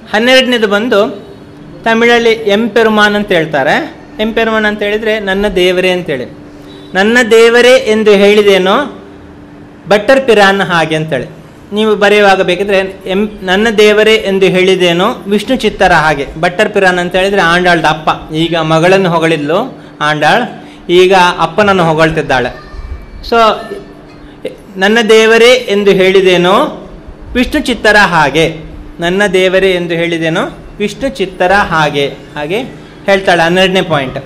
ಹನ್ನೆರಡನೇದು ಬಂದು ತಮಿಳಲ್ಲಿ ಎಂಪೆರುಮಾನ್ ಅಂತ ಹೇಳ್ತಾರೆ ಎಂಪೆರುಮಾನ್ ಅಂತ ಹೇಳಿದರೆ ನನ್ನ ದೇವರೇ ಅಂತೇಳಿ ನನ್ನ ದೇವರೇ ಎಂದು ಹೇಳಿದೇನೋ ಬಟ್ಟರ್ ಪಿರಾನ್ ಹಾಗೆ ಅಂತೇಳಿ ನೀವು ಬರೆಯುವಾಗ ಬೇಕಿದ್ರೆ ಎಂ ನನ್ನ ದೇವರೇ ಎಂದು ಹೇಳಿದೇನೋ ವಿಷ್ಣು ಚಿತ್ತರ ಹಾಗೆ ಬಟ್ಟರ್ ಪಿರಾನ್ ಅಂತ ಹೇಳಿದರೆ ಆಂಡಾಳ್ದ ಅಪ್ಪ ಈಗ ಮಗಳನ್ನು ಹೊಗಳಿದ್ಲು ಆಂಡಾಳ್ ಈಗ ಅಪ್ಪನನ್ನು ಹೊಗಳ್ತಿದ್ದಾಳೆ ಸೊ ನನ್ನ ದೇವರೇ ಎಂದು ಹೇಳಿದೇನೋ ವಿಷ್ಣು ಚಿತ್ತರ ಹಾಗೆ ನನ್ನ ದೇವರೇ ಎಂದು ಹೇಳಿದೇನೋ ವಿಷ್ಣು ಚಿತ್ತರ ಹಾಗೆ ಹಾಗೆ ಹೇಳ್ತಾಳೆ ಹನ್ನೆರಡನೇ ಪಾಯಿಂಟ್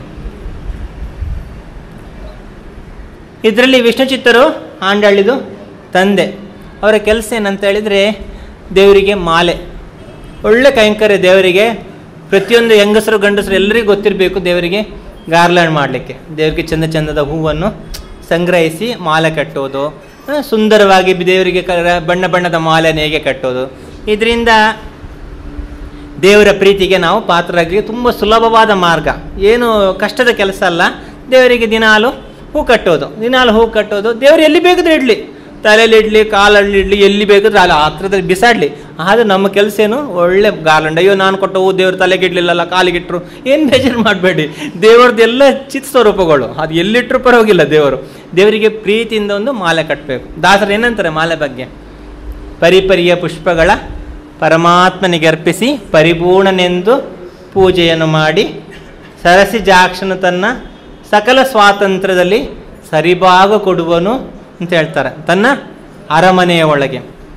ಇದರಲ್ಲಿ ವಿಷ್ಣು ಚಿತ್ತರು ಆಂಡಾಳಿದು ತಂದೆ ಅವರ ಕೆಲಸ ಏನಂತ ಹೇಳಿದರೆ ದೇವರಿಗೆ ಮಾಲೆ ಒಳ್ಳೆ ಕೈಂಕರ್ಯ ದೇವರಿಗೆ ಪ್ರತಿಯೊಂದು ಹೆಂಗಸರು ಗಂಡಸರು ಎಲ್ಲರಿಗೂ ಗೊತ್ತಿರಬೇಕು ದೇವರಿಗೆ ಗಾರ್ಲ್ಯಾಂಡ್ ಮಾಡಲಿಕ್ಕೆ ದೇವರಿಗೆ ಚಂದ ಚಂದದ ಹೂವನ್ನು ಸಂಗ್ರಹಿಸಿ ಮಾಲೆ ಕಟ್ಟೋದು ಆ, ಸುಂದರವಾಗಿ ದೇವರಿಗೆ ಕ- ಬಣ್ಣ ಬಣ್ಣದ ಮಾಲೆಯನ್ನು ಹೇಗೆ ಕಟ್ಟೋದು ಇದರಿಂದ ದೇವರ ಪ್ರೀತಿಗೆ ನಾವು ಪಾತ್ರರಾಗಿ ತುಂಬ ಸುಲಭವಾದ ಮಾರ್ಗ ಏನು ಕಷ್ಟದ ಕೆಲಸ ಅಲ್ಲ ದೇವರಿಗೆ ದಿನಾಲು ಹೂ ಕಟ್ಟೋದು ದಿನಾಲು ಹೂ ಕಟ್ಟೋದು ದೇವರು ಎಲ್ಲಿ ಬೇಕಾದ್ರೆ ಇಡಲಿ ತಲೆಯಲ್ಲಿ ಇಡಲಿ ಕಾಲಲ್ಲಿ ಇಡಲಿ ಎಲ್ಲಿ ಬೇಕಾದ್ರೆ ಅಲ್ಲಿ ಹತ್ರದಲ್ಲಿ ಬಿಸಾಡಲಿ ಆದ್ರೆ ನಮ್ಮ ಕೆಲಸ ಏನು ಒಳ್ಳೆ ಗಾರ್ಲಂಡ್ ಅಯ್ಯೋ ನಾನು ಕೊಟ್ಟ ಹೂ ದೇವ್ರ ತಲೆಗೆ ಇಡ್ಲಿಲ್ಲಲ್ಲ ಕಾಲಿಗಿಟ್ರು ಏನು ಬೇಜಾರು ಮಾಡಬೇಡಿ ದೇವ್ರದ್ದು ಎಲ್ಲ ಚಿತ್ ಸ್ವರೂಪಗಳು ಅದು ಎಲ್ಲಿಟ್ಟರು ಪರವಾಗಿಲ್ಲ ದೇವರು ದೇವರಿಗೆ ಪ್ರೀತಿಯಿಂದ ಒಂದು ಮಾಲೆ ಕಟ್ಟಬೇಕು ದಾಸರು ಏನಂತಾರೆ ಮಾಲೆ ಬಗ್ಗೆ ಪರಿಪರಿಯ ಪುಷ್ಪಗಳ ಪರಮಾತ್ಮನಿಗೆ ಅರ್ಪಿಸಿ ಪರಿಪೂರ್ಣನೆಂದು ಪೂಜೆಯನ್ನು ಮಾಡಿ ಸರಸಿ ಜಾಕ್ಷನು ತನ್ನ ಸಕಲ ಸ್ವಾತಂತ್ರ್ಯದಲ್ಲಿ ಸರಿಭಾಗ ಕೊಡುವನು ಅಂತ ಹೇಳ್ತಾರೆ ತನ್ನ ಅರಮನೆಯ ಒಳಗೆ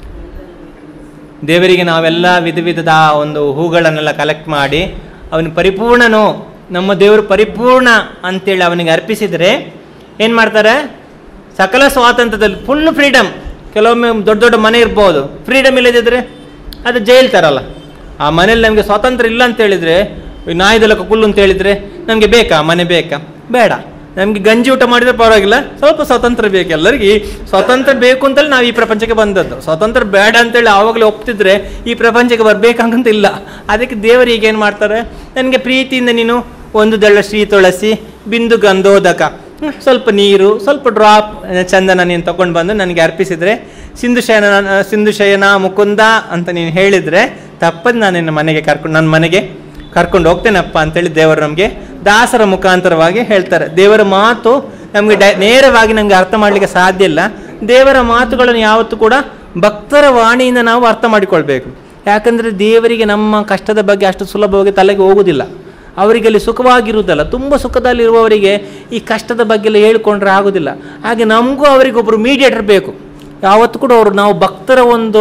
ದೇವರಿಗೆ ನಾವೆಲ್ಲ ವಿಧ ವಿಧದ ಒಂದು ಹೂಗಳನ್ನೆಲ್ಲ ಕಲೆಕ್ಟ್ ಮಾಡಿ ಅವನು ಪರಿಪೂರ್ಣನು ನಮ್ಮ ದೇವರು ಪರಿಪೂರ್ಣ ಅಂತೇಳಿ ಅವನಿಗೆ ಅರ್ಪಿಸಿದರೆ ಏನು ಮಾಡ್ತಾರೆ ಸಕಲ ಸ್ವಾತಂತ್ರ್ಯದಲ್ಲಿ ಫುಲ್ ಫ್ರೀಡಮ್ ಕೆಲವೊಮ್ಮೆ ದೊಡ್ಡ ದೊಡ್ಡ ಮನೆ ಇರ್ಬೋದು ಫ್ರೀಡಮ್ ಇಲ್ಲದಿದ್ದರೆ ಅದು ಜೈಲ್ ಥರಲ್ಲ ಆ ಮನೇಲಿ ನಮಗೆ ಸ್ವಾತಂತ್ರ್ಯ ಇಲ್ಲ ಅಂತ ಹೇಳಿದರೆ ನಾಯಿದೆಲ್ಲ ಕುಲ್ಲು ಅಂತ ಹೇಳಿದರೆ ನಮಗೆ ಬೇಕಾ ಮನೆ ಬೇಕಾ ಬೇಡ ನಮಗೆ ಗಂಜಿ ಊಟ ಮಾಡಿದ್ರೆ ಪರವಾಗಿಲ್ಲ ಸ್ವಲ್ಪ ಸ್ವಾತಂತ್ರ್ಯ ಬೇಕು ಎಲ್ಲರಿಗೆ ಈ ಸ್ವಾತಂತ್ರ್ಯ ಬೇಕು ಅಂತೇಳಿ ನಾವು ಈ ಪ್ರಪಂಚಕ್ಕೆ ಬಂದದ್ದು ಸ್ವಾತಂತ್ರ್ಯ ಬೇಡ ಅಂತೇಳಿ ಆವಾಗಲೇ ಒಪ್ತಿದ್ರೆ ಈ ಪ್ರಪಂಚಕ್ಕೆ ಬರ್ಬೇಕಂತ ಇಲ್ಲ ಅದಕ್ಕೆ ದೇವರು ಈಗ ಏನು ಮಾಡ್ತಾರೆ ನನಗೆ ಪ್ರೀತಿಯಿಂದ ನೀನು ಒಂದು ದಳ ಶ್ರೀ ತುಳಸಿ ಬಿಂದು ಗಂಧೋದಕ ಹ್ಮ್, ಸ್ವಲ್ಪ ನೀರು ಸ್ವಲ್ಪ ಡ್ರಾಪ್ ಚಂದನ ನೀನು ತಗೊಂಡು ಬಂದು ನನಗೆ ಅರ್ಪಿಸಿದರೆ ಸಿಂಧು ಶಯನ ಸಿಂಧು ಶಯನ ಮುಕುಂದ ಅಂತ ನೀನು ಹೇಳಿದರೆ ತಪ್ಪದು ನಾನು ನಿನ್ನ ಮನೆಗೆ ಕರ್ಕೊಂಡು ನನ್ನ ಮನೆಗೆ ಕರ್ಕೊಂಡು ಹೋಗ್ತೇನಪ್ಪ ಅಂತೇಳಿ ದೇವರು ನಮಗೆ ದಾಸರ ಮುಖಾಂತರವಾಗಿ ಹೇಳ್ತಾರೆ ದೇವರ ಮಾತು ನಮಗೆ ಡೈ ನೇರವಾಗಿ ನಮಗೆ ಅರ್ಥ ಮಾಡಲಿಕ್ಕೆ ಸಾಧ್ಯ ಇಲ್ಲ ದೇವರ ಮಾತುಗಳನ್ನು ಯಾವತ್ತೂ ಕೂಡ ಭಕ್ತರ ವಾಣಿಯಿಂದ ನಾವು ಅರ್ಥ ಮಾಡಿಕೊಳ್ಬೇಕು ಯಾಕಂದರೆ ದೇವರಿಗೆ ನಮ್ಮ ಕಷ್ಟದ ಬಗ್ಗೆ ಅಷ್ಟು ಸುಲಭವಾಗಿ ತಲೆಗೆ ಹೋಗುವುದಿಲ್ಲ ಅವರಿಗೆ ಅಲ್ಲಿ ಸುಖವಾಗಿರುವುದಲ್ಲ ತುಂಬ ಸುಖದಲ್ಲಿರುವವರಿಗೆ ಈ ಕಷ್ಟದ ಬಗ್ಗೆ ಎಲ್ಲ ಹೇಳ್ಕೊಂಡ್ರೆ ಆಗೋದಿಲ್ಲ ಹಾಗೆ ನಮಗೂ ಅವರಿಗೆ ಒಬ್ಬರು ಮೀಡಿಯೇಟರ್ ಬೇಕು ಯಾವತ್ತೂ ಕೂಡ ಅವರು ನಾವು ಭಕ್ತರ ಒಂದು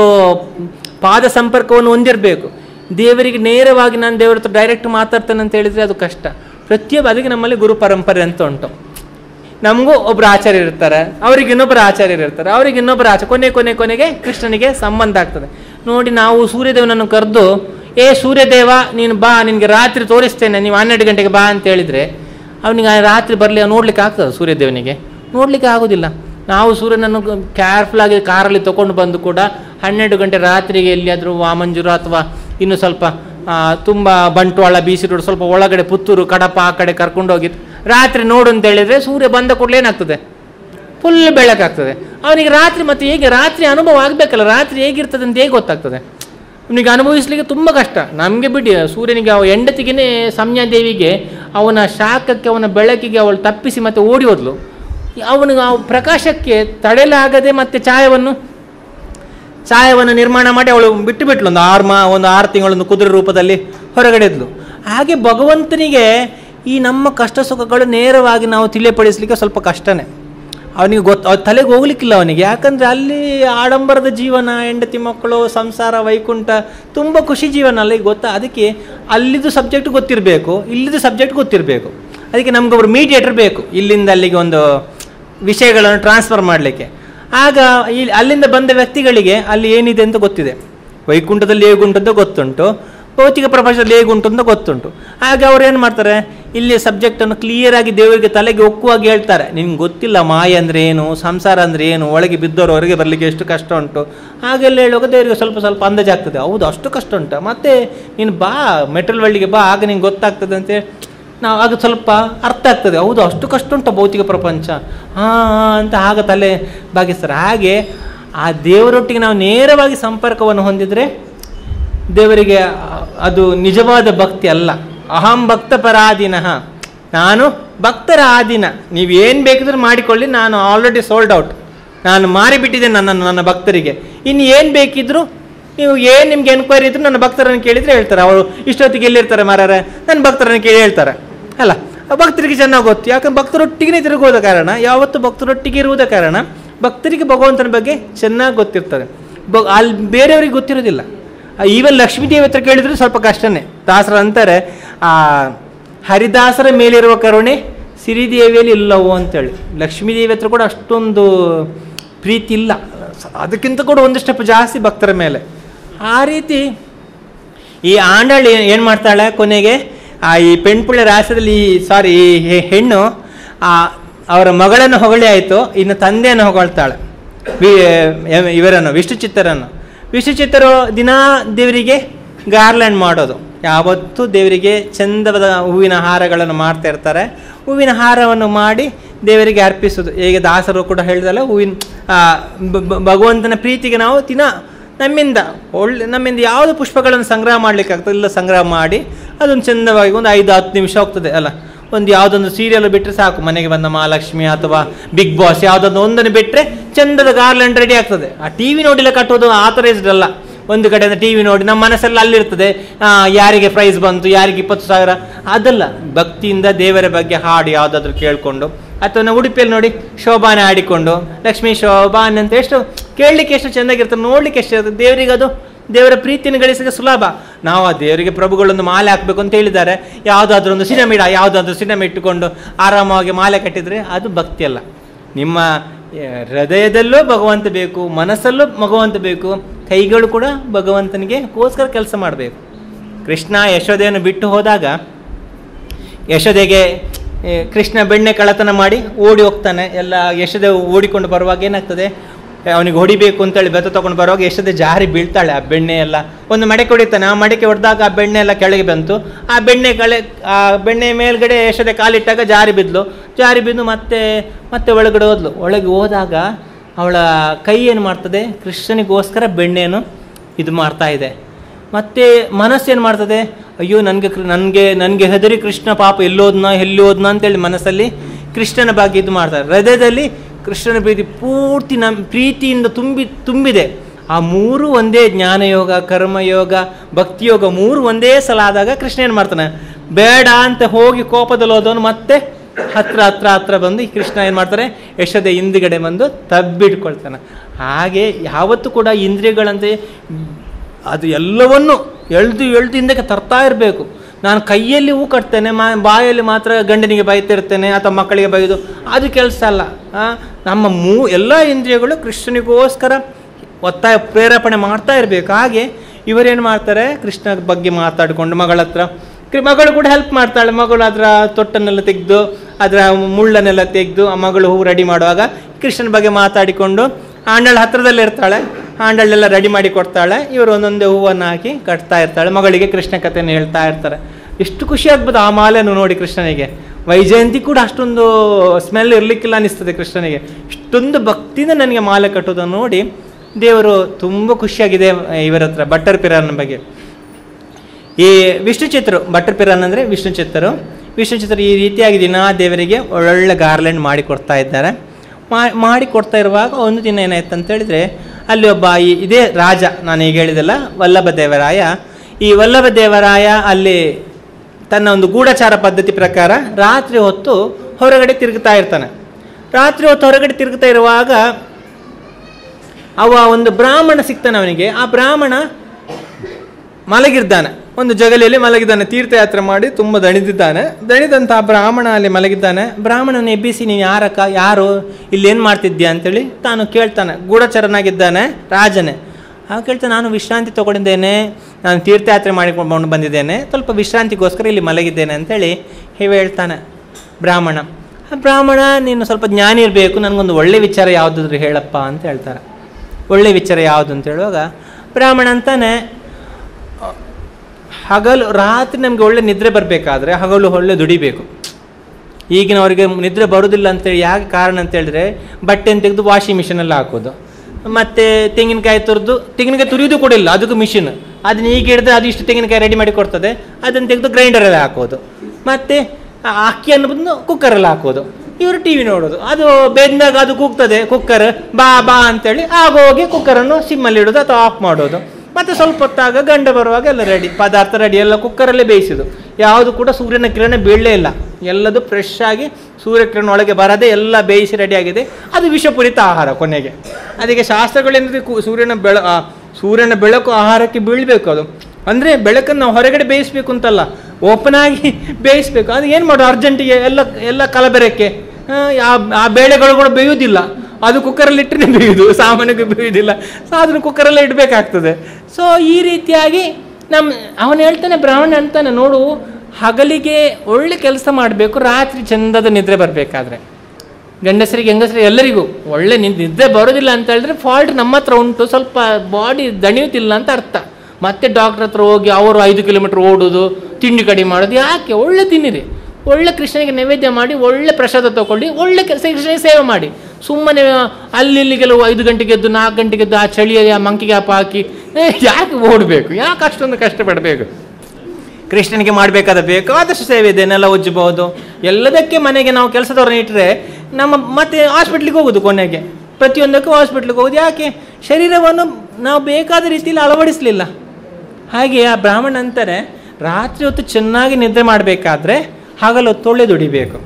ಪಾದ ಸಂಪರ್ಕವನ್ನು ಹೊಂದಿರಬೇಕು ದೇವರಿಗೆ ನೇರವಾಗಿ ನಾನು ದೇವರ ಹತ್ರ ಡೈರೆಕ್ಟ್ ಮಾತಾಡ್ತೇನೆ ಅಂತ ಹೇಳಿದರೆ ಅದು ಕಷ್ಟ ಪ್ರತಿಯೊಬ್ಬ ಅದಕ್ಕೆ ನಮ್ಮಲ್ಲಿ ಗುರು ಪರಂಪರೆ ಅಂತ ಉಂಟು ನಮಗೂ ಒಬ್ರು ಆಚಾರ್ಯರು ಇರ್ತಾರೆ ಅವ್ರಿಗೆ ಇನ್ನೊಬ್ಬರು ಆಚಾರ್ಯರು ಇರ್ತಾರೆ ಅವ್ರಿಗೆ ಇನ್ನೊಬ್ಬರು ಆಚಾರ ಕೊನೆ ಕೊನೆ ಕೊನೆಗೆ ಕೃಷ್ಣನಿಗೆ ಸಂಬಂಧ ಆಗ್ತದೆ ನೋಡಿ ನಾವು ಸೂರ್ಯದೇವನನ್ನು ಕರೆದು ಏ ಸೂರ್ಯದೇವ ನೀನು ಬಾ ನಿನಗೆ ರಾತ್ರಿ ತೋರಿಸ್ತೇನೆ ನೀವು ಹನ್ನೆರಡು ಗಂಟೆಗೆ ಬಾ ಅಂತ ಹೇಳಿದರೆ ಅವನಿಗೆ ಆ ರಾತ್ರಿ ಬರಲಿ ನೋಡ್ಲಿಕ್ಕೆ ಆಗ್ತದೆ ಸೂರ್ಯದೇವನಿಗೆ ನೋಡ್ಲಿಕ್ಕೆ ಆಗೋದಿಲ್ಲ ನಾವು ಸೂರ್ಯನನ್ನು ಕೇರ್ಫುಲ್ ಆಗಿ ಕಾರಲ್ಲಿ ತಗೊಂಡು ಬಂದು ಕೂಡ ಹನ್ನೆರಡು ಗಂಟೆ ರಾತ್ರಿಗೆ ಎಲ್ಲಿಯಾದರೂ ವಾಮಂಜೂರು ಅಥವಾ ಇನ್ನು ಸ್ವಲ್ಪ ಆ, ತುಂಬ ಬಂಟ್ವಾಳ ಬೀಸಿ ರೋಡ್ ಸ್ವಲ್ಪ ಒಳಗಡೆ ಪುತ್ತೂರು ಕಡಪ ಆ ಕಡೆ ಕರ್ಕೊಂಡು ಹೋಗಿ ರಾತ್ರಿ ನೋಡು ಅಂತ ಹೇಳಿದರೆ ಸೂರ್ಯ ಬಂದ ಕೂಡಲೇ ಏನಾಗ್ತದೆ ಫುಲ್ ಬೆಳಕಾಗ್ತದೆ ಅವನಿಗೆ ರಾತ್ರಿ ಮತ್ತೆ ಹೇಗೆ ರಾತ್ರಿ ಅನುಭವ ಆಗಬೇಕಲ್ಲ ರಾತ್ರಿ ಹೇಗಿರ್ತದೆ ಅಂತ ಹೇಗೆ ಗೊತ್ತಾಗ್ತದೆ ಅವನಿಗೆ ಅನುಭವಿಸ್ಲಿಕ್ಕೆ ತುಂಬ ಕಷ್ಟ ನಮಗೆ ಬಿಡಿ ಸೂರ್ಯನಿಗೆ ಅವ ಹೆಂಡತಿಗೆ ಸಂಜ್ಞಾದೇವಿಗೆ ಅವನ ಶಾಖಕ್ಕೆ ಅವನ ಬೆಳಕಿಗೆ ಅವಳು ತಪ್ಪಿಸಿ ಮತ್ತೆ ಓಡಿ ಹೋದ್ಲು ಅವನಿಗೆ ಆ ಪ್ರಕಾಶಕ್ಕೆ ತಡೆಯಲಾಗದೆ ಮತ್ತೆ ಛಾಯವನ್ನು ಛಾಯವನ್ನು ನಿರ್ಮಾಣ ಮಾಡಿ ಅವಳು ಬಿಟ್ಟು ಬಿಟ್ಲು ಒಂದು ಆರು ಮಾ ಒಂದು ಆರು ತಿಂಗಳೊಂದು ಕುದುರೆ ರೂಪದಲ್ಲಿ ಹೊರಗಡೆ ಇದ್ಲು ಹಾಗೆ ಭಗವಂತನಿಗೆ ಈ ನಮ್ಮ ಕಷ್ಟ ಸುಖಗಳು ನೇರವಾಗಿ ನಾವು ತಿಳಿಯಪಡಿಸಲಿಕ್ಕೆ ಸ್ವಲ್ಪ ಕಷ್ಟನೇ ಅವನಿಗೆ ಗೊತ್ತು ಅವ್ರ ತಲೆಗೆ ಹೋಗ್ಲಿಕ್ಕಿಲ್ಲ ಅವನಿಗೆ ಯಾಕಂದರೆ ಅಲ್ಲಿ ಆಡಂಬರದ ಜೀವನ ಹೆಂಡತಿ ಮಕ್ಕಳು ಸಂಸಾರ ವೈಕುಂಠ ತುಂಬ ಖುಷಿ ಜೀವನ ಅಲ್ಲಿ ಗೊತ್ತಾ ಅದಕ್ಕೆ ಅಲ್ಲಿದ್ದು ಸಬ್ಜೆಕ್ಟ್ ಗೊತ್ತಿರಬೇಕು ಇಲ್ಲಿದ್ದು ಸಬ್ಜೆಕ್ಟ್ ಗೊತ್ತಿರಬೇಕು ಅದಕ್ಕೆ ನಮಗೊಬ್ರು ಮೀಡಿಯೇಟರ್ ಬೇಕು ಇಲ್ಲಿಂದ ಅಲ್ಲಿಗೆ ಒಂದು ವಿಷಯಗಳನ್ನು ಟ್ರಾನ್ಸ್ಫರ್ ಮಾಡಲಿಕ್ಕೆ ಆಗ ಈ ಅಲ್ಲಿಂದ ಬಂದ ವ್ಯಕ್ತಿಗಳಿಗೆ ಅಲ್ಲಿ ಏನಿದೆ ಅಂತ ಗೊತ್ತಿದೆ ವೈಕುಂಠದಲ್ಲಿ ಹೇಗುಂಟು ಅಂತ ಗೊತ್ತುಂಟು ಭೌತಿಕ ಪ್ರಪಂಚದಲ್ಲಿ ಹೇಗುಂಟು ಅಂತ ಗೊತ್ತುಂಟು ಆಗ ಅವ್ರು ಏನು ಮಾಡ್ತಾರೆ ಇಲ್ಲಿ ಸಬ್ಜೆಕ್ಟನ್ನು ಕ್ಲಿಯರ್ ಆಗಿ ದೇವರಿಗೆ ತಲೆಗೆ ಒಕ್ಕುವಾಗಿ ಹೇಳ್ತಾರೆ ನಿನ್ಗೆ ಗೊತ್ತಿಲ್ಲ ಮಾಯ ಅಂದರೆ ಏನು ಸಂಸಾರ ಅಂದರೆ ಏನು ಒಳಗೆ ಬಿದ್ದವರು ಹೊರಗೆ ಬರಲಿಕ್ಕೆ ಎಷ್ಟು ಕಷ್ಟ ಉಂಟು ಹಾಗೆಲ್ಲ ಹೇಳುವಾಗ ದೇವರಿಗೆ ಸ್ವಲ್ಪ ಸ್ವಲ್ಪ ಅಂದಾಜಾಗ್ತದೆ ಹೌದು ಅಷ್ಟು ಕಷ್ಟ ಉಂಟು ಮತ್ತೆ ನೀನು ಬಾ ಮೆಟಲ್ ಒಳ್ಳಿಗೆ ಬಾ ಆಗ ನಿಂಗೆ ಗೊತ್ತಾಗ್ತದೆ ಅಂತೇಳಿ ನಾವು ಆಗ ಸ್ವಲ್ಪ ಅರ್ಥ ಆಗ್ತದೆ ಹೌದು ಅಷ್ಟು ಕಷ್ಟ ಉಂಟು ಭೌತಿಕ ಪ್ರಪಂಚ ಹಾಂ ಅಂತ ಆಗ ತಲೆ ಬಾಗಿಸ್ತಾರೆ ಹಾಗೆ ಆ ದೇವರೊಟ್ಟಿಗೆ ನಾವು ನೇರವಾಗಿ ಸಂಪರ್ಕವನ್ನು ಹೊಂದಿದರೆ ದೇವರಿಗೆ ಅದು ನಿಜವಾದ ಭಕ್ತಿ ಅಲ್ಲ ಅಹಂ ಭಕ್ತ ಪರಾಧೀನಃ ನಾನು ಭಕ್ತರ ಆಧೀನ ನೀವು ಏನು ಬೇಕಿದ್ರೂ ಮಾಡಿಕೊಳ್ಳಿ ನಾನು ಆಲ್ರೆಡಿ ಸೋಲ್ಡ್ ಔಟ್ ನಾನು ಮಾರಿಬಿಟ್ಟಿದ್ದೆ ನನ್ನ ನನ್ನ ಭಕ್ತರಿಗೆ ಇನ್ನು ಏನು ಬೇಕಿದ್ರು ನೀವು ಏನು ನಿಮ್ಗೆ ಎನ್ಕ್ವೈರಿ ಇದ್ರು ನನ್ನ ಭಕ್ತರನ್ನು ಕೇಳಿದ್ರೆ ಹೇಳ್ತಾರೆ ಅವರು ಇಷ್ಟೊತ್ತಿಗೆ ಎಲ್ಲಿರ್ತಾರೆ ಮಾರಾರೆ ನನ್ನ ಭಕ್ತರನ್ನು ಕೇಳಿ ಹೇಳ್ತಾರೆ ಅಲ್ಲ ಆ ಭಕ್ತರಿಗೆ ಚೆನ್ನಾಗಿ ಗೊತ್ತು ಯಾಕಂದ್ರೆ ಭಕ್ತರೊಟ್ಟಿಗೆ ತಿರುಗೋದ ಕಾರಣ ಯಾವತ್ತು ಭಕ್ತರೊಟ್ಟಿಗೆ ಇರುವುದ ಕಾರಣ ಭಕ್ತರಿಗೆ ಭಗವಂತನ ಬಗ್ಗೆ ಚೆನ್ನಾಗಿ ಗೊತ್ತಿರ್ತದೆ ಬ ಅಲ್ಲಿ ಬೇರೆಯವ್ರಿಗೆ ಗೊತ್ತಿರೋದಿಲ್ಲ ಈವನ್ ಲಕ್ಷ್ಮೀ ದೇವಿ ಹತ್ರ ಕೇಳಿದ್ರೆ ಸ್ವಲ್ಪ ಕಷ್ಟನೇ ದಾಸರ ಅಂತಾರೆ ಆ ಹರಿದಾಸರ ಮೇಲಿರುವ ಕರುಣೆ ಸಿರಿದೇವಿಯಲ್ಲಿ ಇಲ್ಲವೋ ಅಂತೇಳಿ ಲಕ್ಷ್ಮೀ ದೇವಿ ಹತ್ರ ಕೂಡ ಅಷ್ಟೊಂದು ಪ್ರೀತಿ ಇಲ್ಲ ಅದಕ್ಕಿಂತ ಕೂಡ ಒಂದು ಸ್ಟೆಪ್ ಜಾಸ್ತಿ ಭಕ್ತರ ಮೇಲೆ ಆ ರೀತಿ ಈ ಆಂಡಾಳು ಏನು ಮಾಡ್ತಾಳೆ ಕೊನೆಗೆ ಆ ಈ ಪೆಣ್ಪುಳ್ಳ ರಾಸದಲ್ಲಿ ಸಾರಿ ಈ ಹೆ- ಹೆಣ್ಣು ಆ ಅವರ ಮಗಳನ್ನು ಹೊಗಳಿ ಆಯಿತು ಇನ್ನು ತಂದೆಯನ್ನು ಹೊಗಳ್ತಾಳೆ ವಿ- ಎ- ಇವರನ್ನು ವಿಷ್ಣು ಚಿತ್ತರನ್ನು ವಿಷ್ಣು ಚಿತ್ತರು ದಿನಾ ದೇವರಿಗೆ ಗಾರ್ಲ್ಯಾಂಡ್ ಮಾಡೋದು ಯಾವತ್ತೂ ದೇವರಿಗೆ ಚಂದವಾದ ಹೂವಿನ ಹಾರಗಳನ್ನು ಮಾಡ್ತಾ ಇರ್ತಾರೆ ಹೂವಿನ ಹಾರವನ್ನು ಮಾಡಿ ದೇವರಿಗೆ ಅರ್ಪಿಸೋದು ಹೇಗೆ ದಾಸರು ಕೂಡ ಹೇಳಿದಲ್ಲ ಹೂವಿನ ಆ, ಬ- ಬ- ಭಗವಂತನ ಪ್ರೀತಿಗೆ ನಾವು ದಿನ ನಮ್ಮಿಂದ ಒಳ್ಳೆ ನಮ್ಮಿಂದ ಯಾವುದು ಪುಷ್ಪಗಳನ್ನು ಸಂಗ್ರಹ ಮಾಡ್ಲಿಕ್ಕೆ ಆಗ್ತದೆ ಇಲ್ಲ ಸಂಗ್ರಹ ಮಾಡಿ ಅದೊಂದು ಚಂದವಾಗಿ ಒಂದು ಐದು ಹತ್ತು ನಿಮಿಷ ಹೋಗ್ತದೆ ಅಲ್ಲ ಒಂದು ಯಾವುದೊಂದು ಸೀರಿಯಲ್ ಬಿಟ್ಟರೆ ಸಾಕು ಮನೆಗೆ ಬಂದ ಮಹಾಲಕ್ಷ್ಮಿ ಅಥವಾ ಬಿಗ್ ಬಾಸ್ ಯಾವುದೊಂದು ಒಂದನ್ನು ಬಿಟ್ಟರೆ ಚಂದದ ಗಾರ್ಲೆಂಡ್ ರೆಡಿ ಆಗ್ತದೆ ಆ ಟಿ ವಿ ನೋಡಿಲ್ಲ ಕಟ್ಟೋದು ಆಥರೈಸ್ಡ್ ಅಲ್ಲ ಒಂದು ಕಡೆಯಿಂದ ಟಿ ವಿ ನೋಡಿ ನಮ್ಮ ಮನಸ್ಸೆಲ್ಲ ಅಲ್ಲಿರ್ತದೆ ಆ, ಯಾರಿಗೆ ಪ್ರೈಸ್ ಬಂತು ಯಾರಿಗೆ ಇಪ್ಪತ್ತು ಸಾವಿರ ಅದಲ್ಲ ಭಕ್ತಿಯಿಂದ ದೇವರ ಬಗ್ಗೆ ಹಾಡು ಯಾವುದಾದ್ರೂ ಕೇಳಿಕೊಂಡು ಅಥವಾ ನಾವು ಉಡುಪಿಯಲ್ಲಿ ನೋಡಿ ಶೋಭಾನೆ ಆಡಿಕೊಂಡು ಲಕ್ಷ್ಮೀ ಶೋಭಾನೆ ಅಂತ ಎಷ್ಟು ಕೇಳಲಿಕ್ಕೆ ಎಷ್ಟು ಚೆಂದಾಗಿರ್ತದೆ ನೋಡ್ಲಿಕ್ಕೆ ಎಷ್ಟು ಇರ್ತದೆ ದೇವರಿಗೆ ಅದು ದೇವರ ಪ್ರೀತಿಯನ್ನು ಗಳಿಸಿದ ಸುಲಭ ನಾವು ಆ ದೇವರಿಗೆ ಪ್ರಭುಗಳೊಂದು ಮಾಲೆ ಹಾಕಬೇಕು ಅಂತ ಹೇಳಿದ್ದಾರೆ ಯಾವುದಾದ್ರೂ ಒಂದು ಸಿನಿಮಾ ಇಡ ಯಾವುದಾದ್ರೂ ಸಿನಿಮಾ ಇಟ್ಟುಕೊಂಡು ಆರಾಮವಾಗಿ ಮಾಲೆ ಕಟ್ಟಿದರೆ ಅದು ಭಕ್ತಿ ಅಲ್ಲ ನಿಮ್ಮ ಆ, ಹೃದಯದಲ್ಲೂ ಭಗವಂತ ಬೇಕು ಮನಸ್ಸಲ್ಲೂ ಭಗವಂತ ಬೇಕು ಕೈಗಳು ಕೂಡ ಭಗವಂತನಿಗೆ ಗೋಸ್ಕರ ಕೆಲಸ ಮಾಡಬೇಕು ಕೃಷ್ಣ ಯಶೋದೆಯನ್ನು ಬಿಟ್ಟು ಹೋದಾಗ ಯಶೋದೆಗೆ ಏ, ಕೃಷ್ಣ ಬೆಣ್ಣೆ ಕಳ್ಳತನ ಮಾಡಿ ಓಡಿ ಹೋಗ್ತಾನೆ ಎಲ್ಲ ಯಶೋದೆ ಓಡಿಕೊಂಡು ಬರುವಾಗ ಏನಾಗ್ತದೆ ಅವನಿಗೆ ಹೊಡಿಬೇಕು ಅಂತೇಳಿ ಬೆತ್ತ ತಗೊಂಡು ಬರುವಾಗ ಯಶೋದೆ ಜಾರಿ ಬೀಳ್ತಾಳೆ ಆ ಬೆಣ್ಣೆ ಎಲ್ಲ ಒಂದು ಮಡಕೆ ಹೊಡಿತಾನೆ ಆ ಮಡಕೆ ಹೊಡೆದಾಗ ಆ ಬೆಣ್ಣೆ ಎಲ್ಲ ಕೆಳಗೆ ಬಂತು ಆ ಬೆಣ್ಣೆ ಕಳೆ ಆ ಬೆಣ್ಣೆ ಮೇಲ್ಗಡೆ ಯಶೋದೆ ಕಾಲಿಟ್ಟಾಗ ಜಾರಿ ಬಿದ್ಲು ಜಾರಿ ಬಿದ್ದು ಮತ್ತೆ ಮತ್ತೆ ಒಳಗಡೆ ಹೋದ್ಲು ಒಳಗೆ ಹೋದಾಗ ಅವಳ ಕೈ ಏನು ಮಾಡ್ತದೆ ಕೃಷ್ಣನಿಗೋಸ್ಕರ ಬೆಣ್ಣೆಯನ್ನು ಇದು ಮಾಡ್ತಾ ಇದೆ ಮತ್ತೆ ಮನಸ್ಸೇನು ಮಾಡ್ತದೆ ಅಯ್ಯೋ ನನಗೆ ನನಗೆ ನನಗೆ ಹೆದರಿ ಕೃಷ್ಣ ಪಾಪ ಎಲ್ಲೋದ್ನ ಎಲ್ಲಿ ಹೋದ್ನ ಅಂತೇಳಿ ಮನಸ್ಸಲ್ಲಿ ಕೃಷ್ಣನ ಬಗ್ಗೆ ಇದು ಮಾಡ್ತಾರೆ ಹೃದಯದಲ್ಲಿ ಕೃಷ್ಣನ ಪ್ರೀತಿ ಪೂರ್ತಿ ನಮ್ಮ ಪ್ರೀತಿಯಿಂದ ತುಂಬಿ ತುಂಬಿದೆ ಆ ಮೂರು ಒಂದೇ ಜ್ಞಾನಯೋಗ ಕರ್ಮಯೋಗ ಭಕ್ತಿಯೋಗ ಮೂರು ಒಂದೇ ಸಲ ಆದಾಗ ಕೃಷ್ಣ ಏನು ಮಾಡ್ತಾನೆ ಬೇಡ ಅಂತ ಹೋಗಿ ಕೋಪದಲ್ಲಿ ಹೋದವನು ಮತ್ತೆ ಹತ್ರ ಹತ್ರ ಹತ್ರ ಬಂದು ಈ ಕೃಷ್ಣ ಏನು ಮಾಡ್ತಾರೆ ಯಶೋದೆ ಹಿಂದ್ಗಡೆ ಬಂದು ತಬ್ಬಿಟ್ಕೊಳ್ತಾನೆ ಹಾಗೆ ಯಾವತ್ತೂ ಕೂಡ ಇಂದ್ರಿಯಗಳಂತೆ ಅದು ಎಲ್ಲವನ್ನು ಎಳ್ದು ಎಳ್ದು ಹಿಂದಕ್ಕೆ ತರ್ತಾ ಇರಬೇಕು ನಾನು ಕೈಯಲ್ಲಿ ಹೂ ಕಟ್ತೇನೆ ಮಾ ಬಾಯಲ್ಲಿ ಮಾತ್ರ ಗಂಡನಿಗೆ ಬೈತಿರ್ತೇನೆ ಅಥವಾ ಮಕ್ಕಳಿಗೆ ಬೈದು ಅದು ಕೆಲಸ ಅಲ್ಲ ಆ, ನಮ್ಮ ಮೂ ಎಲ್ಲ ಇಂದ್ರಿಯಗಳು ಕೃಷ್ಣನಿಗೋಸ್ಕರ ಒತ್ತಾಯ ಪ್ರೇರೇಪಣೆ ಮಾಡ್ತಾ ಇರಬೇಕು ಹಾಗೆ ಇವರೇನು ಮಾಡ್ತಾರೆ ಕೃಷ್ಣ ಬಗ್ಗೆ ಮಾತಾಡಿಕೊಂಡು ಮಗಳ ಹತ್ರ ಕೃ- ಮಗಳು ಕೂಡ ಹೆಲ್ಪ್ ಮಾಡ್ತಾಳೆ ಮಗಳು ಅದರ ತೊಟ್ಟನ್ನೆಲ್ಲ ತೆಗೆದು ಅದರ ಮುಳ್ಳನ್ನೆಲ್ಲ ತೆಗೆದು ಆ ಮಗಳು ಹೂ ರೆಡಿ ಮಾಡುವಾಗ ಕೃಷ್ಣನ ಬಗ್ಗೆ ಮಾತಾಡಿಕೊಂಡು ಆಂಡಳ ಹತ್ರದಲ್ಲೇ ಇರ್ತಾಳೆ ಆಂಡಳೆಲ್ಲ ರೆಡಿ ಮಾಡಿ ಕೊಡ್ತಾಳೆ ಇವರು ಒಂದೊಂದೇ ಹೂವನ್ನು ಹಾಕಿ ಕಟ್ತಾ ಇರ್ತಾಳೆ ಮಗಳಿಗೆ ಕೃಷ್ಣ ಕಥೆಯನ್ನು ಹೇಳ್ತಾ ಇರ್ತಾರೆ ಎಷ್ಟು ಖುಷಿ ಆಗ್ಬೋದು ಆ ಮಾಲೆಯನ್ನು ನೋಡಿ ಕೃಷ್ಣನಿಗೆ ವೈಜಯಂತಿ ಕೂಡ ಅಷ್ಟೊಂದು ಸ್ಮೆಲ್ ಇರಲಿಕ್ಕಿಲ್ಲ ಅನಿಸ್ತದೆ ಕೃಷ್ಣನಿಗೆ ಇಷ್ಟೊಂದು ಭಕ್ತಿಯಿಂದ ನನಗೆ ಮಾಲೆ ಕಟ್ಟೋದನ್ನು ನೋಡಿ ದೇವರು ತುಂಬ ಖುಷಿಯಾಗಿದೆ ಇವರ ಹತ್ರ ಭಟ್ಟರ್ ಪಿರಾರನ ಬಗ್ಗೆ ಈ ವಿಷ್ಣು ಚಿತ್ರರು ಭಟ್ಟರ್ ಪಿರಾನ್ ಅಂದರೆ ವಿಷ್ಣು ಚಿತ್ತರು ವಿಷ್ಣು ಚಿತ್ರ ಈ ರೀತಿಯಾಗಿ ದಿನಾ ದೇವರಿಗೆ ಒಳ್ಳೊಳ್ಳೆ ಗಾರ್ಲೆಂಡ್ ಮಾಡಿ ಕೊಡ್ತಾ ಇದ್ದಾರೆ ಮಾ- ಮಾಡಿ ಕೊಡ್ತಾ ಇರುವಾಗ ಒಂದು ದಿನ ಏನಾಯ್ತು ಅಂತ ಹೇಳಿದ್ರೆ ಅಲ್ಲಿ ಒಬ್ಬ ಈ ಇದೇ ರಾಜ ನಾನು ಈಗ ಹೇಳಿದೆಲ್ಲ ವಲ್ಲಭ ದೇವರಾಯ ಈ ವಲ್ಲಭ ದೇವರಾಯ ಅಲ್ಲಿ ತನ್ನ ಒಂದು ಗೂಢಚಾರ ಪದ್ಧತಿ ಪ್ರಕಾರ ರಾತ್ರಿ ಹೊತ್ತು ಹೊರಗಡೆ ತಿರುಗ್ತಾ ಇರ್ತಾನೆ ರಾತ್ರಿ ಹೊತ್ತು ಹೊರಗಡೆ ತಿರುಗ್ತಾ ಇರುವಾಗ ಅವ ಒಂದು ಬ್ರಾಹ್ಮಣ ಸಿಗ್ತಾನೆ ಅವನಿಗೆ ಆ ಬ್ರಾಹ್ಮಣ ಮಲಗಿದ್ದಾನೆ ಒಂದು ಜಗಲಿಯಲ್ಲಿ ಮಲಗಿದ್ದಾನೆ ತೀರ್ಥಯಾತ್ರೆ ಮಾಡಿ ತುಂಬ ದಣಿದಿದ್ದಾನೆ ದಣಿದಂಥ ಆ ಬ್ರಾಹ್ಮಣ ಅಲ್ಲಿ ಮಲಗಿದ್ದಾನೆ ಬ್ರಾಹ್ಮಣನ ಎಬ್ಬಿಸಿ ನೀನು ಯಾರಕ್ಕ ಯಾರು ಇಲ್ಲಿ ಏನು ಮಾಡ್ತಿದ್ಯಾ ಅಂತೇಳಿ ತಾನು ಕೇಳ್ತಾನೆ ಗೂಢಚರನಾಗಿದ್ದಾನೆ ರಾಜನೇ ಆಗ ಕೇಳ್ತಾನೆ ನಾನು ವಿಶ್ರಾಂತಿ ತಗೊಂಡಿದ್ದೇನೆ ನಾನು ತೀರ್ಥಯಾತ್ರೆ ಮಾಡಿಕೊಂಡು ಬಂದಿದ್ದೇನೆ ಸ್ವಲ್ಪ ವಿಶ್ರಾಂತಿಗೋಸ್ಕರ ಇಲ್ಲಿ ಮಲಗಿದ್ದೇನೆ ಅಂತೇಳಿ ಹೇಗೆ ಹೇಳ್ತಾನೆ ಬ್ರಾಹ್ಮಣ ಆ ಬ್ರಾಹ್ಮಣ ನೀನು ಸ್ವಲ್ಪ ಜ್ಞಾನಿ ಇರಬೇಕು ನನಗೊಂದು ಒಳ್ಳೆ ವಿಚಾರ ಯಾವುದಾದ್ರು ಹೇಳಪ್ಪ ಅಂತ ಹೇಳ್ತಾರೆ ಒಳ್ಳೆ ವಿಚಾರ ಯಾವುದು ಅಂತ ಹೇಳುವಾಗ ಬ್ರಾಹ್ಮಣ ಅಂತಾನೆ ಹಗಲು ರಾತ್ರಿ ನಮಗೆ ಒಳ್ಳೆ ನಿದ್ರೆ ಬರಬೇಕಾದ್ರೆ ಹಗಲು ಒಳ್ಳೆ ದುಡಿಬೇಕು ಈಗಿನವರಿಗೆ ನಿದ್ರೆ ಬರೋದಿಲ್ಲ ಅಂತೇಳಿ ಯಾಕೆ ಕಾರಣ ಅಂತ ಹೇಳಿದ್ರೆ ಬಟ್ಟೆನ ತೆಗೆದು ವಾಷಿಂಗ್ ಮಿಷನಲ್ಲಿ ಹಾಕೋದು ಮತ್ತೆ ತೆಂಗಿನಕಾಯಿ ತುರಿದು ತೆಂಗಿನಕಾಯಿ ತುರಿಯೋದು ಕೂಡ ಇಲ್ಲ ಅದಕ್ಕೂ ಮಿಷಿನ್ ಅದನ್ನ ಈಗ ಹಿಡಿದ್ರೆ ಅದು ಇಷ್ಟು ತೆಂಗಿನಕಾಯಿ ರೆಡಿ ಮಾಡಿ ಕೊಡ್ತದೆ ಅದನ್ನು ತೆಗೆದು ಗ್ರೈಂಡರಲ್ಲಿ ಹಾಕೋದು ಮತ್ತೆ ಆ ಅಕ್ಕಿಯನ್ನು ಬಂದು ಕುಕ್ಕರಲ್ಲಿ ಹಾಕೋದು ಇವರು ಟಿ ವಿ ನೋಡೋದು ಅದು ಬೆಂದಾಗ ಅದು ಕೂಗ್ತದೆ ಕುಕ್ಕರ್ ಬಾ ಬಾ ಅಂತೇಳಿ ಆಗೋಗಿ ಕುಕ್ಕರನ್ನು ಸಿಮ್ಮಲ್ಲಿ ಇಡೋದು ಅಥವಾ ಆಫ್ ಮಾಡೋದು ಮತ್ತೆ ಸ್ವಲ್ಪ ಹೊತ್ತಾಗ ಗಂಡ ಬರುವಾಗ ಎಲ್ಲ ರೆಡಿ ಪದಾರ್ಥ ರೆಡಿ ಎಲ್ಲ ಕುಕ್ಕರಲ್ಲೇ ಬೇಯಿಸೋದು ಯಾವುದು ಕೂಡ ಸೂರ್ಯನ ಕಿರಣ ಬೀಳಲೇ ಇಲ್ಲ ಎಲ್ಲದು ಫ್ರೆಶ್ ಆಗಿ ಸೂರ್ಯಕಿರಣ ಒಳಗೆ ಬರದೆ ಎಲ್ಲ ಬೇಯಿಸಿ ರೆಡಿ ಆಗಿದೆ ಅದು ವಿಷಪೂರಿತ ಆಹಾರ ಕೊನೆಗೆ ಅದಕ್ಕೆ ಶಾಸ್ತ್ರಗಳೇನಿದೆ ಕು- ಸೂರ್ಯನ ಬೆಳ ಆ, ಸೂರ್ಯನ ಬೆಳಕು ಆಹಾರಕ್ಕೆ ಬೀಳಬೇಕು ಅದು ಅಂದರೆ ಬೆಳಕನ್ನು ನಾವು ಹೊರಗಡೆ ಬೇಯಿಸ್ಬೇಕು ಅಂತಲ್ಲ ಓಪನ್ ಆಗಿ ಬೇಯಿಸ್ಬೇಕು ಅದು ಏನು ಮಾಡೋದು ಅರ್ಜೆಂಟಿಗೆ ಎಲ್ಲ ಎಲ್ಲ ಕಲಬೆರಕೆ ಆ, ಆ- ಆ ಬೇಳೆಗಳು ಕೂಡ ಬೇಯುವುದಿಲ್ಲ ಅದು ಕುಕ್ಕರಲ್ಲಿ ಇಟ್ಟರೆ ಬೇಯುವುದು ಸಾಮಾನ್ಯಕ್ಕೆ ಬೇಯುವುದಿಲ್ಲ ಸೊ ಅದನ್ನು ಕುಕ್ಕರಲ್ಲೇ ಇಡಬೇಕಾಗ್ತದೆ ಸೊ ಈ ರೀತಿಯಾಗಿ ನಮ್ಮ ಅವನು ಹೇಳ್ತಾನೆ ಬ್ರಾಹ್ಮಣ ಅಂತಾನೆ ನೋಡು ಹಗಲಿಗೆ ಒಳ್ಳೆ ಕೆಲಸ ಮಾಡಬೇಕು ರಾತ್ರಿ ಚಂದದ ನಿದ್ರೆ ಬರಬೇಕಾದ್ರೆ ಗಂಡಸರಿಗೆ ಹೆಂಗಸರಿಗೆ ಎಲ್ಲರಿಗೂ ಒಳ್ಳೆ ನಿದ್- ನಿದ್ದೆ ಬರೋದಿಲ್ಲ ಅಂತ ಹೇಳಿದ್ರೆ ಫಾಲ್ಟ್ ನಮ್ಮ ಹತ್ರ ಉಂಟು ಸ್ವಲ್ಪ ಬಾಡಿ ದಣಿಯುತ್ತಿಲ್ಲ ಅಂತ ಅರ್ಥ ಮತ್ತೆ ಡಾಕ್ಟರ್ ಹತ್ರ ಹೋಗಿ ಅವರು ಐದು ಕಿಲೋಮೀಟರ್ ಓಡೋದು ತಿಂಡಿ ಕಡಿಮೆ ಮಾಡೋದು ಯಾಕೆ ಒಳ್ಳೆ ತಿನ್ನಿರಿ ಒಳ್ಳೆ ಕೃಷ್ಣನಿಗೆ ನೈವೇದ್ಯ ಮಾಡಿ ಒಳ್ಳೆ ಪ್ರಸಾದ ತಗೊಳ್ಳಿ ಒಳ್ಳೆ ಕೆಲಸ ಕೃಷ್ಣನಿಗೆ ಸೇವೆ ಮಾಡಿ ಸುಮ್ಮನೆ ಅಲ್ಲಿ ಇಲ್ಲಿ ಕೆಲವು ಐದು ಗಂಟೆಗೆ ಎದ್ದು ನಾಲ್ಕು ಗಂಟೆಗೆ ಎದ್ದು ಆ ಚಳಿಯಲ್ಲಿ ಆ ಮಂಕಿ ಗ್ಯಾಪ್ ಹಾಕಿ ಏ, ಯಾಕೆ ಓಡಬೇಕು ಯಾಕೆ ಅಷ್ಟೊಂದು ಕಷ್ಟಪಡಬೇಕು ಕೃಷ್ಣನಿಗೆ ಮಾಡಬೇಕಾದ ಬೇಕಾದಷ್ಟು ಸೇವೆ ಇದೆ ನೆಲ ಉಜ್ಜಬಹುದು ಎಲ್ಲದಕ್ಕೆ ಮನೆಗೆ ನಾವು ಕೆಲಸದವ್ರನ್ನ ಇಟ್ಟರೆ ನಮ್ಮ ಮತ್ತೆ ಹಾಸ್ಪಿಟ್ಲಿಗೆ ಹೋಗೋದು ಕೊನೆಗೆ ಪ್ರತಿಯೊಂದಕ್ಕೂ ಹಾಸ್ಪಿಟ್ಲಿಗೆ ಹೋಗೋದು ಯಾಕೆ ಶರೀರವನ್ನು ನಾವು ಬೇಕಾದ ರೀತಿಯಲ್ಲಿ ಅಳವಡಿಸಲಿಲ್ಲ ಹಾಗೆ ಆ ಬ್ರಾಹ್ಮಣ ಅಂತಾರೆ ರಾತ್ರಿ ಹೊತ್ತು ಚೆನ್ನಾಗಿ ನಿದ್ರೆ ಮಾಡಬೇಕಾದ್ರೆ ಹಗಲು ಹೊತ್ತು ಒಳ್ಳೆ ದುಡಿಬೇಕು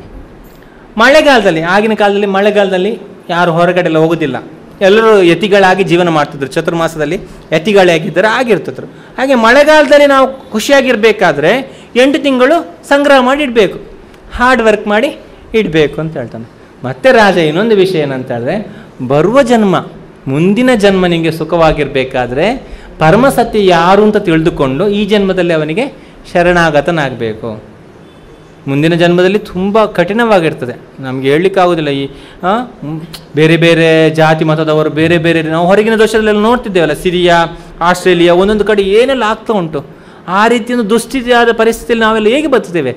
ಮಳೆಗಾಲದಲ್ಲಿ ಆಗಿನ ಕಾಲದಲ್ಲಿ ಮಳೆಗಾಲದಲ್ಲಿ ಯಾರು ಹೊರಗಡೆ ಎಲ್ಲ ಹೋಗೋದಿಲ್ಲ ಎಲ್ಲರೂ ಯತಿಗಳಾಗಿ ಜೀವನ ಮಾಡ್ತಿದ್ರು ಚತುರ್ಮಾಸದಲ್ಲಿ ಯತಿಗಳೇ ಆಗಿದ್ದರೆ ಆಗಿರ್ತಿದ್ರು ಹಾಗೆ ಮಳೆಗಾಲದಲ್ಲಿ ನಾವು ಖುಷಿಯಾಗಿರ್ಬೇಕಾದ್ರೆ ಎಂಟು ತಿಂಗಳು ಸಂಗ್ರಹ ಮಾಡಿ ಇಡಬೇಕು ಹಾರ್ಡ್ ವರ್ಕ್ ಮಾಡಿ ಇಡಬೇಕು ಅಂತ ಹೇಳ್ತಾನೆ ಮತ್ತೆ ರಾಜ ಇನ್ನೊಂದು ವಿಷಯ ಏನಂತ ಹೇಳಿದ್ರೆ ಬರುವ ಜನ್ಮ ಮುಂದಿನ ಜನ್ಮ ನಿಮಗೆ ಸುಖವಾಗಿರಬೇಕಾದ್ರೆ ಪರಮಸತ್ಯ ಯಾರು ಅಂತ ತಿಳಿದುಕೊಂಡು ಈ ಜನ್ಮದಲ್ಲಿ ಅವನಿಗೆ ಶರಣಾಗತನಾಗಬೇಕು ಮುಂದಿನ ಜನ್ಮದಲ್ಲಿ ತುಂಬ ಕಠಿಣವಾಗಿರ್ತದೆ ನಮಗೆ ಹೇಳಲಿಕ್ಕಾಗೋದಿಲ್ಲ ಈ ಆ, ಮ್, ಬೇರೆ ಬೇರೆ ಜಾತಿ ಮತದವರು ಬೇರೆ ಬೇರೆ ನಾವು ಹೊರಗಿನ ದೇಶದಲ್ಲೆಲ್ಲ ನೋಡ್ತಿದ್ದೇವಲ್ಲ ಸಿರಿಯಾ ಆಸ್ಟ್ರೇಲಿಯಾ ಒಂದೊಂದು ಕಡೆ ಏನೆಲ್ಲ ಆಗ್ತಾ ಉಂಟು ಆ ರೀತಿ ಒಂದು ದುಸ್ಥಿತಿಯಾದ ಪರಿಸ್ಥಿತಿಯಲ್ಲಿ ನಾವೆಲ್ಲ ಹೇಗೆ ಬದುಕ್ತೇವೆ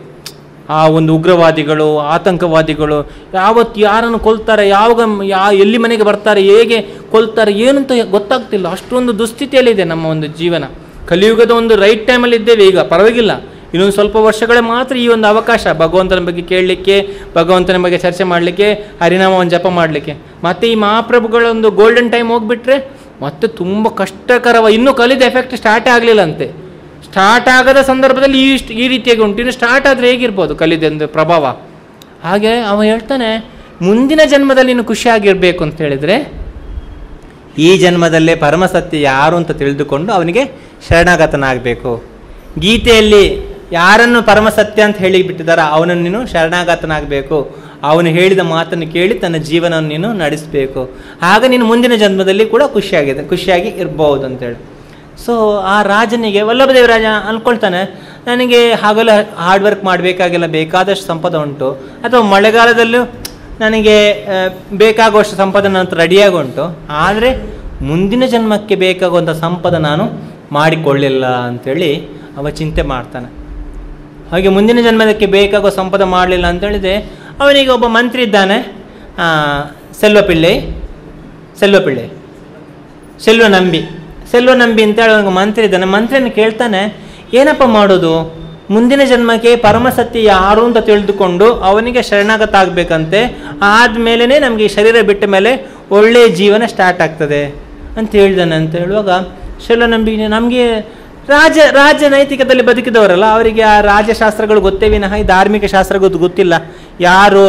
ಆ ಒಂದು ಉಗ್ರವಾದಿಗಳು ಆತಂಕವಾದಿಗಳು ಯಾವತ್ತು ಯಾರನ್ನು ಕೊಲ್ತಾರೆ ಯಾವಾಗ ಯಾ ಎಲ್ಲಿ ಮನೆಗೆ ಬರ್ತಾರೆ ಹೇಗೆ ಕೊಲ್ತಾರೆ ಏನಂತ ಗೊತ್ತಾಗ್ತಿಲ್ಲ ಅಷ್ಟೊಂದು ದುಸ್ಥಿತಿಯಲ್ಲಿದೆ ನಮ್ಮ ಒಂದು ಜೀವನ ಕಲಿಯುಗದ ಒಂದು ರೈಟ್ ಟೈಮಲ್ಲಿ ಇದ್ದೇವೆ ಈಗ ಪರವಾಗಿಲ್ಲ ಇನ್ನೊಂದು ಸ್ವಲ್ಪ ವರ್ಷಗಳೇ ಮಾತ್ರ ಈ ಒಂದು ಅವಕಾಶ ಭಗವಂತನ ಬಗ್ಗೆ ಕೇಳಲಿಕ್ಕೆ ಭಗವಂತನ ಬಗ್ಗೆ ಚರ್ಚೆ ಮಾಡಲಿಕ್ಕೆ ಹರಿನಾಮವನ್ನು ಜಪ ಮಾಡಲಿಕ್ಕೆ ಮತ್ತೆ ಈ ಮಹಾಪ್ರಭುಗಳ ಒಂದು ಗೋಲ್ಡನ್ ಟೈಮ್ ಹೋಗ್ಬಿಟ್ರೆ ಮತ್ತೆ ತುಂಬ ಕಷ್ಟಕರವ ಇನ್ನೂ ಕಲಿದ ಎಫೆಕ್ಟ್ ಸ್ಟಾರ್ಟ್ ಆಗಲಿಲ್ಲ ಅಂತೆ ಸ್ಟಾರ್ಟ್ ಆಗದ ಸಂದರ್ಭದಲ್ಲಿ ಈ ಇಷ್ಟು ಈ ರೀತಿಯಾಗಿ ಉಂಟು ಇನ್ನು ಸ್ಟಾರ್ಟ್ ಆದರೆ ಹೇಗಿರ್ಬೋದು ಕಲಿದೊಂದು ಪ್ರಭಾವ ಹಾಗೆ ಅವ ಹೇಳ್ತಾನೆ ಮುಂದಿನ ಜನ್ಮದಲ್ಲಿ ನೀನು ಖುಷಿಯಾಗಿರ್ಬೇಕು ಅಂತ ಹೇಳಿದರೆ ಈ ಜನ್ಮದಲ್ಲೇ ಪರಮಸತ್ಯ ಯಾರು ಅಂತ ತಿಳಿದುಕೊಂಡು ಅವನಿಗೆ ಶರಣಾಗತನಾಗಬೇಕು ಗೀತೆಯಲ್ಲಿ ಯಾರನ್ನು ಪರಮಸತ್ಯ ಅಂತ ಹೇಳಿ ಬಿಟ್ಟಿದ್ದಾರ ಅವನನ್ನು ನೀನು ಶರಣಾಗತನಾಗಬೇಕು ಅವನು ಹೇಳಿದ ಮಾತನ್ನು ಕೇಳಿ ತನ್ನ ಜೀವನವನ್ನು ನೀನು ನಡೆಸಬೇಕು ಆಗ ನೀನು ಮುಂದಿನ ಜನ್ಮದಲ್ಲಿ ಕೂಡ ಖುಷಿಯಾಗಿದೆ ಖುಷಿಯಾಗಿ ಇರ್ಬೋದು ಅಂತೇಳಿ ಸೊ ಆ ರಾಜನಿಗೆ ವಲ್ಲಭದೇವರಾಜ ಅನ್ಕೊಳ್ತಾನೆ ನನಗೆ ಹಗಲು ಹಾರ್ಡ್ ವರ್ಕ್ ಮಾಡಬೇಕಾಗಿಲ್ಲ ಬೇಕಾದಷ್ಟು ಸಂಪದ ಉಂಟು ಅಥವಾ ಮಳೆಗಾಲದಲ್ಲೂ ನನಗೆ ಆ, ಬೇಕಾಗುವಷ್ಟು ಸಂಪದ ನನ್ನ ಹತ್ರ ರೆಡಿಯಾಗಿ ಉಂಟು ಆದರೆ ಮುಂದಿನ ಜನ್ಮಕ್ಕೆ ಬೇಕಾಗುವಂಥ ಸಂಪದ ನಾನು ಮಾಡಿಕೊಳ್ಳಿಲ್ಲ ಅಂಥೇಳಿ ಅವ ಚಿಂತೆ ಮಾಡ್ತಾನೆ ಹಾಗೆ ಮುಂದಿನ ಜನ್ಮದಕ್ಕೆ ಬೇಕಾಗುವ ಸಂಪದ ಮಾಡಲಿಲ್ಲ ಅಂತೇಳಿದರೆ ಅವನಿಗೆ ಒಬ್ಬ ಮಂತ್ರಿ ಇದ್ದಾನೆ ಆ, ಸೆಲ್ವಪಿಳ್ಳಿ ಸೆಲ್ವಪಿಳ್ಳಿ ಸೆಲ್ವ ನಂಬಿ ಸೆಲ್ವ ನಂಬಿ ಅಂತೇಳಿ ಅವನಿಗೆ ಮಂತ್ರಿ ಇದ್ದಾನೆ ಮಂತ್ರಿಯನ್ನು ಕೇಳ್ತಾನೆ ಏನಪ್ಪ ಮಾಡೋದು ಮುಂದಿನ ಜನ್ಮಕ್ಕೆ ಪರಮಸತ್ಯ ಯಾರು ಅಂತ ತಿಳಿದುಕೊಂಡು ಅವನಿಗೆ ಶರಣಾಗತ ಆಗಬೇಕಂತೆ ಆದಮೇಲೆ ನಮಗೆ ಈ ಶರೀರ ಬಿಟ್ಟ ಮೇಲೆ ಒಳ್ಳೆಯ ಜೀವನ ಸ್ಟಾರ್ಟ್ ಆಗ್ತದೆ ಅಂತ ಹೇಳ್ದಾನೆ ಅಂತ ಹೇಳುವಾಗ ಶೆಲ್ವ ನಂಬಿ ನಮಗೆ ರಾಜ ರಾಜ ನೈತಿಕದಲ್ಲಿ ಬದುಕಿದವರಲ್ಲ ಅವರಿಗೆ ಆ ರಾಜಶಾಸ್ತ್ರಗಳು ಗೊತ್ತೇ ವಿನಃ ಈ ಧಾರ್ಮಿಕ ಶಾಸ್ತ್ರಗಳು ಗೊತ್ತಿಲ್ಲ ಯಾರು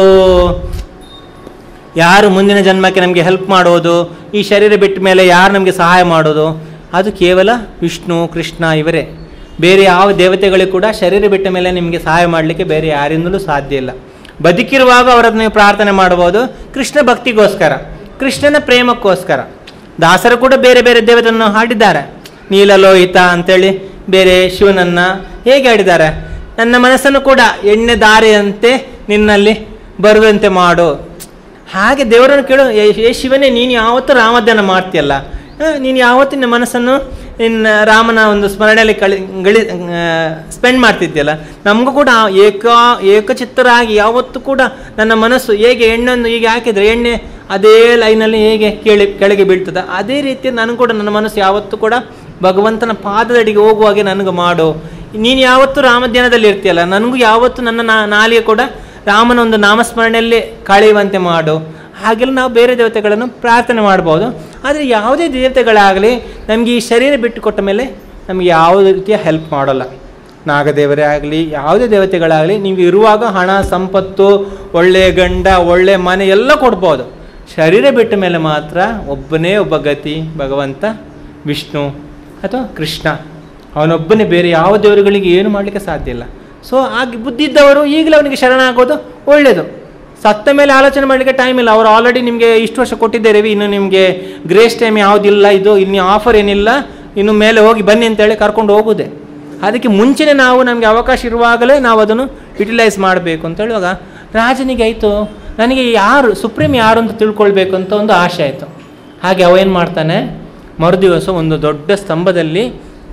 ಯಾರು ಮುಂದಿನ ಜನ್ಮಕ್ಕೆ ನಮಗೆ ಹೆಲ್ಪ್ ಮಾಡೋದು ಈ ಶರೀರ ಬಿಟ್ಟ ಮೇಲೆ ಯಾರು ನಮಗೆ ಸಹಾಯ ಮಾಡೋದು ಅದು ಕೇವಲ ವಿಷ್ಣು ಕೃಷ್ಣ ಇವರೇ ಬೇರೆ ಯಾವ ದೇವತೆಗಳಿಗೂ ಕೂಡ ಶರೀರ ಬಿಟ್ಟ ಮೇಲೆ ನಿಮಗೆ ಸಹಾಯ ಮಾಡಲಿಕ್ಕೆ ಬೇರೆ ಯಾರಿಂದಲೂ ಸಾಧ್ಯ ಇಲ್ಲ ಬದುಕಿರುವಾಗ ಅವರನ್ನು ನೀವು ಪ್ರಾರ್ಥನೆ ಮಾಡಬಹುದು ಕೃಷ್ಣ ಭಕ್ತಿಗೋಸ್ಕರ ಕೃಷ್ಣನ ಪ್ರೇಮಕ್ಕೋಸ್ಕರ ದಾಸರು ಕೂಡ ಬೇರೆ ಬೇರೆ ದೇವತೆಯನ್ನು ಹಾಡಿದ್ದಾರೆ ನೀಲಲೋಹಿತ ಅಂತೇಳಿ ಬೇರೆ ಶಿವನನ್ನ ಹೇಗೆ ಹಾಡಿದ್ದಾರೆ ನನ್ನ ಮನಸ್ಸನ್ನು ಕೂಡ ಎಣ್ಣೆ ದಾರಿಯಂತೆ ನಿನ್ನಲ್ಲಿ ಬರುವಂತೆ ಮಾಡು ಹಾಗೆ ದೇವರನ್ನು ಕೇಳು ಏ ಏ ಶಿವನೇ ನೀನು ಯಾವತ್ತೂ ರಾಮಧ್ಯಾನ ಮಾಡ್ತೀಯಲ್ಲ ಆ, ನೀನು ಯಾವತ್ತೂ ನಿನ್ನ ಮನಸ್ಸನ್ನು ನಿನ್ನ ರಾಮನ ಒಂದು ಸ್ಮರಣೆಯಲ್ಲಿ ಕಳಿ ಗಳಿ ಸ್ಪೆಂಡ್ ಮಾಡ್ತಿದ್ಯಲ್ಲ ನಮಗೂ ಕೂಡ ಏಕ ಏಕಚಿತ್ತರಾಗಿ ಯಾವತ್ತೂ ಕೂಡ ನನ್ನ ಮನಸ್ಸು ಹೇಗೆ ಎಣ್ಣೆಯನ್ನು ಹೀಗೆ ಹಾಕಿದರೆ ಎಣ್ಣೆ ಅದೇ ಲೈನಲ್ಲಿ ಹೇಗೆ ಕೇಳಿ ಕೆಳಗೆ ಬೀಳ್ತದೆ ಅದೇ ರೀತಿ ನನಗೂ ಕೂಡ ನನ್ನ ಮನಸ್ಸು ಯಾವತ್ತೂ ಕೂಡ ಭಗವಂತನ ಪಾದದಡಿಗೆ ಹೋಗುವಾಗೆ ನನಗೆ ಮಾಡು ನೀನು ಯಾವತ್ತೂ ರಾಮಧ್ಯಾನದಲ್ಲಿ ಇರ್ತೀಯಲ್ಲ ನನಗೂ ಯಾವತ್ತೂ ನನ್ನ ನಾ- ನಾಲಿಗೆ ಕೂಡ ರಾಮನ ಒಂದು ನಾಮಸ್ಮರಣೆಯಲ್ಲಿ ಕಳೆಯುವಂತೆ ಮಾಡು ಹಾಗೆಲ್ಲ ನಾವು ಬೇರೆ ದೇವತೆಗಳನ್ನು ಪ್ರಾರ್ಥನೆ ಮಾಡ್ಬೋದು ಆದರೆ ಯಾವುದೇ ದೇವತೆಗಳಾಗಲಿ ನಮಗೆ ಈ ಶರೀರ ಬಿಟ್ಟು ಕೊಟ್ಟ ಮೇಲೆ ನಮಗೆ ಯಾವುದೇ ರೀತಿಯ ಹೆಲ್ಪ್ ಮಾಡೋಲ್ಲ ನಾಗದೇವರೇ ಆಗಲಿ ಯಾವುದೇ ದೇವತೆಗಳಾಗಲಿ ನಿಮಗೆ ಇರುವಾಗ ಹಣ ಸಂಪತ್ತು ಒಳ್ಳೆಯ ಗಂಡ ಒಳ್ಳೆಯ ಮನೆ ಎಲ್ಲ ಕೊಡ್ಬೋದು ಶರೀರ ಬಿಟ್ಟ ಮೇಲೆ ಮಾತ್ರ ಒಬ್ಬನೇ ಒಬ್ಬ ಗತಿ ಭಗವಂತ ವಿಷ್ಣು ಅಥವಾ ಕೃಷ್ಣ ಅವನೊಬ್ಬನೇ ಬೇರೆ ಯಾವ ದೇವರುಗಳಿಗೆ ಏನು ಮಾಡಲಿಕ್ಕೆ ಸಾಧ್ಯ ಇಲ್ಲ ಸೊ ಆಗ ಬುದ್ಧಿ ಇದ್ದವರು ಈಗಲೇ ಅವನಿಗೆ ಶರಣಾಗೋದು ಒಳ್ಳೆಯದು ಸತ್ತ ಮೇಲೆ ಆಲೋಚನೆ ಮಾಡಲಿಕ್ಕೆ ಟೈಮ್ ಇಲ್ಲ ಅವರು ಆಲ್ರೆಡಿ ನಿಮಗೆ ಇಷ್ಟು ವರ್ಷ ಕೊಟ್ಟಿದ್ದೇವೆ ಇನ್ನು ನಿಮಗೆ ಗ್ರೇಸ್ ಟೈಮ್ ಯಾವುದಿಲ್ಲ ಇದು ಇನ್ನು ಆಫರ್ ಏನಿಲ್ಲ ಇನ್ನು ಮೇಲೆ ಹೋಗಿ ಬನ್ನಿ ಅಂತೇಳಿ ಕರ್ಕೊಂಡು ಹೋಗುದೇ ಅದಕ್ಕೆ ಮುಂಚೆನೇ ನಾವು ನಮಗೆ ಅವಕಾಶ ಇರುವಾಗಲೇ ನಾವು ಅದನ್ನು ಯುಟಿಲೈಸ್ ಮಾಡಬೇಕು ಅಂತ ಹೇಳುವಾಗ ರಾಜನಿಗೆ ಆಯಿತು ನನಗೆ ಯಾರು ಸುಪ್ರೀಂ ಯಾರು ಅಂತ ತಿಳ್ಕೊಳ್ಬೇಕು ಅಂತ ಒಂದು ಆಸೆ ಆಯಿತು ಹಾಗೆ ಅವ ಏನು ಮಾಡ್ತಾನೆ ಮರುದಿವಸ ಒಂದು ದೊಡ್ಡ ಸ್ತಂಭದಲ್ಲಿ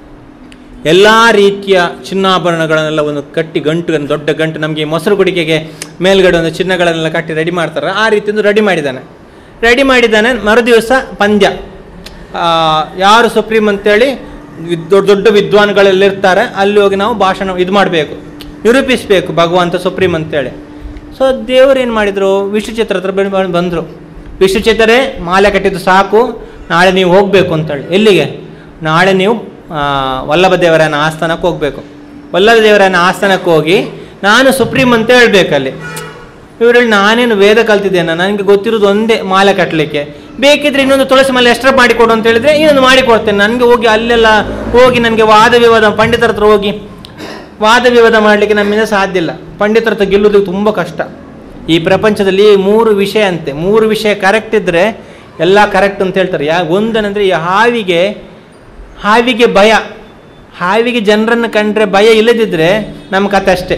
ಎಲ್ಲ ರೀತಿಯ ಚಿನ್ನಾಭರಣಗಳನ್ನೆಲ್ಲ ಒಂದು ಕಟ್ಟಿ ಗಂಟು ಒಂದು ದೊಡ್ಡ ಗಂಟು ನಮಗೆ ಮೊಸರು ಕುಡಿಕೆಗೆ ಮೇಲ್ಗಡೆ ಒಂದು ಚಿನ್ನಗಳನ್ನೆಲ್ಲ ಕಟ್ಟಿ ರೆಡಿ ಮಾಡ್ತಾರೆ ಆ ರೀತಿ ಒಂದು ರೆಡಿ ಮಾಡಿದ್ದಾನೆ ರೆಡಿ ಮಾಡಿದ್ದಾನೆ ಮರುದಿವಸ ಪಂದ್ಯ ಆ, ಯಾರು ಸುಪ್ರೀಂ ಅಂತೇಳಿ ವಿದ್- ದೊಡ್ಡ ದೊಡ್ಡ ವಿದ್ವಾನ್ಗಳೆಲ್ಲ ಇರ್ತಾರೆ ಅಲ್ಲಿ ಹೋಗಿ ನಾವು ಭಾಷಣ ಇದು ಮಾಡಬೇಕು ನಿರೂಪಿಸಬೇಕು ಭಗವಂತ ಸುಪ್ರೀಂ ಅಂತೇಳಿ ಸೊ ದೇವರು ಏನು ಮಾಡಿದರು ವಿಷ್ಣುಚಿತ್ರ ಹತ್ರ ಬಂದು ಬಂದರು ವಿಷ್ಣುಚಿತ್ರೇ ಮಾಲೆ ಕಟ್ಟಿದ್ದು ಸಾಕು ನಾಳೆ ನೀವು ಹೋಗಬೇಕು ಅಂತೇಳಿ ಎಲ್ಲಿಗೆ ನಾಳೆ ನೀವು ಆ, ವಲ್ಲಭ ದೇವರನ ಆಸ್ಥಾನಕ್ಕೆ ಹೋಗಬೇಕು ವಲ್ಲಭ ದೇವರನ ಆಸ್ಥಾನಕ್ಕೆ ಹೋಗಿ ನಾನು ಸುಪ್ರೀಂ ಅಂತ ಹೇಳ್ಬೇಕಲ್ಲಿ ಇವರಲ್ಲಿ ನಾನೇನು ವೇದ ಕಲ್ತಿದ್ದೇನೆ ನನಗೆ ಗೊತ್ತಿರೋದು ಒಂದೇ ಮಾಲೆ ಕಟ್ಟಲಿಕ್ಕೆ ಬೇಕಿದ್ರೆ ಇನ್ನೊಂದು ತುಳಸಿ ಮಾಲೆ ಎಕ್ಸ್ಟ್ರಾ ಮಾಡಿಕೊಡು ಅಂತ ಹೇಳಿದ್ರೆ ಇನ್ನೊಂದು ಮಾಡಿಕೊಡ್ತೇನೆ ನನಗೆ ಹೋಗಿ ಅಲ್ಲೆಲ್ಲ ಹೋಗಿ ನನಗೆ ವಾದ ವಿವಾದ ಪಂಡಿತರ ಹತ್ರ ಹೋಗಿ ವಾದ ವಿವಾದ ಮಾಡಲಿಕ್ಕೆ ನಮ್ಮಿಂದ ಸಾಧ್ಯ ಇಲ್ಲ ಪಂಡಿತರ ಹತ್ರ ಗೆಲ್ಲುವುದು ತುಂಬ ಕಷ್ಟ ಈ ಪ್ರಪಂಚದಲ್ಲಿ ಮೂರು ವಿಷಯ ಅಂತೆ ಮೂರು ವಿಷಯ ಕರೆಕ್ಟ್ ಇದ್ದರೆ ಎಲ್ಲ ಕರೆಕ್ಟ್ ಅಂತ ಹೇಳ್ತಾರೆ ಯಾ ಒಂದನಂದರೆ ಈ ಹಾವಿಗೆ ಹಾವಿಗೆ ಭಯ ಹಾವಿಗೆ ಜನರನ್ನು ಕಂಡ್ರೆ ಭಯ ಇಲ್ಲದಿದ್ದರೆ ನಮ್ಮ ಕತೆ ಅಷ್ಟೇ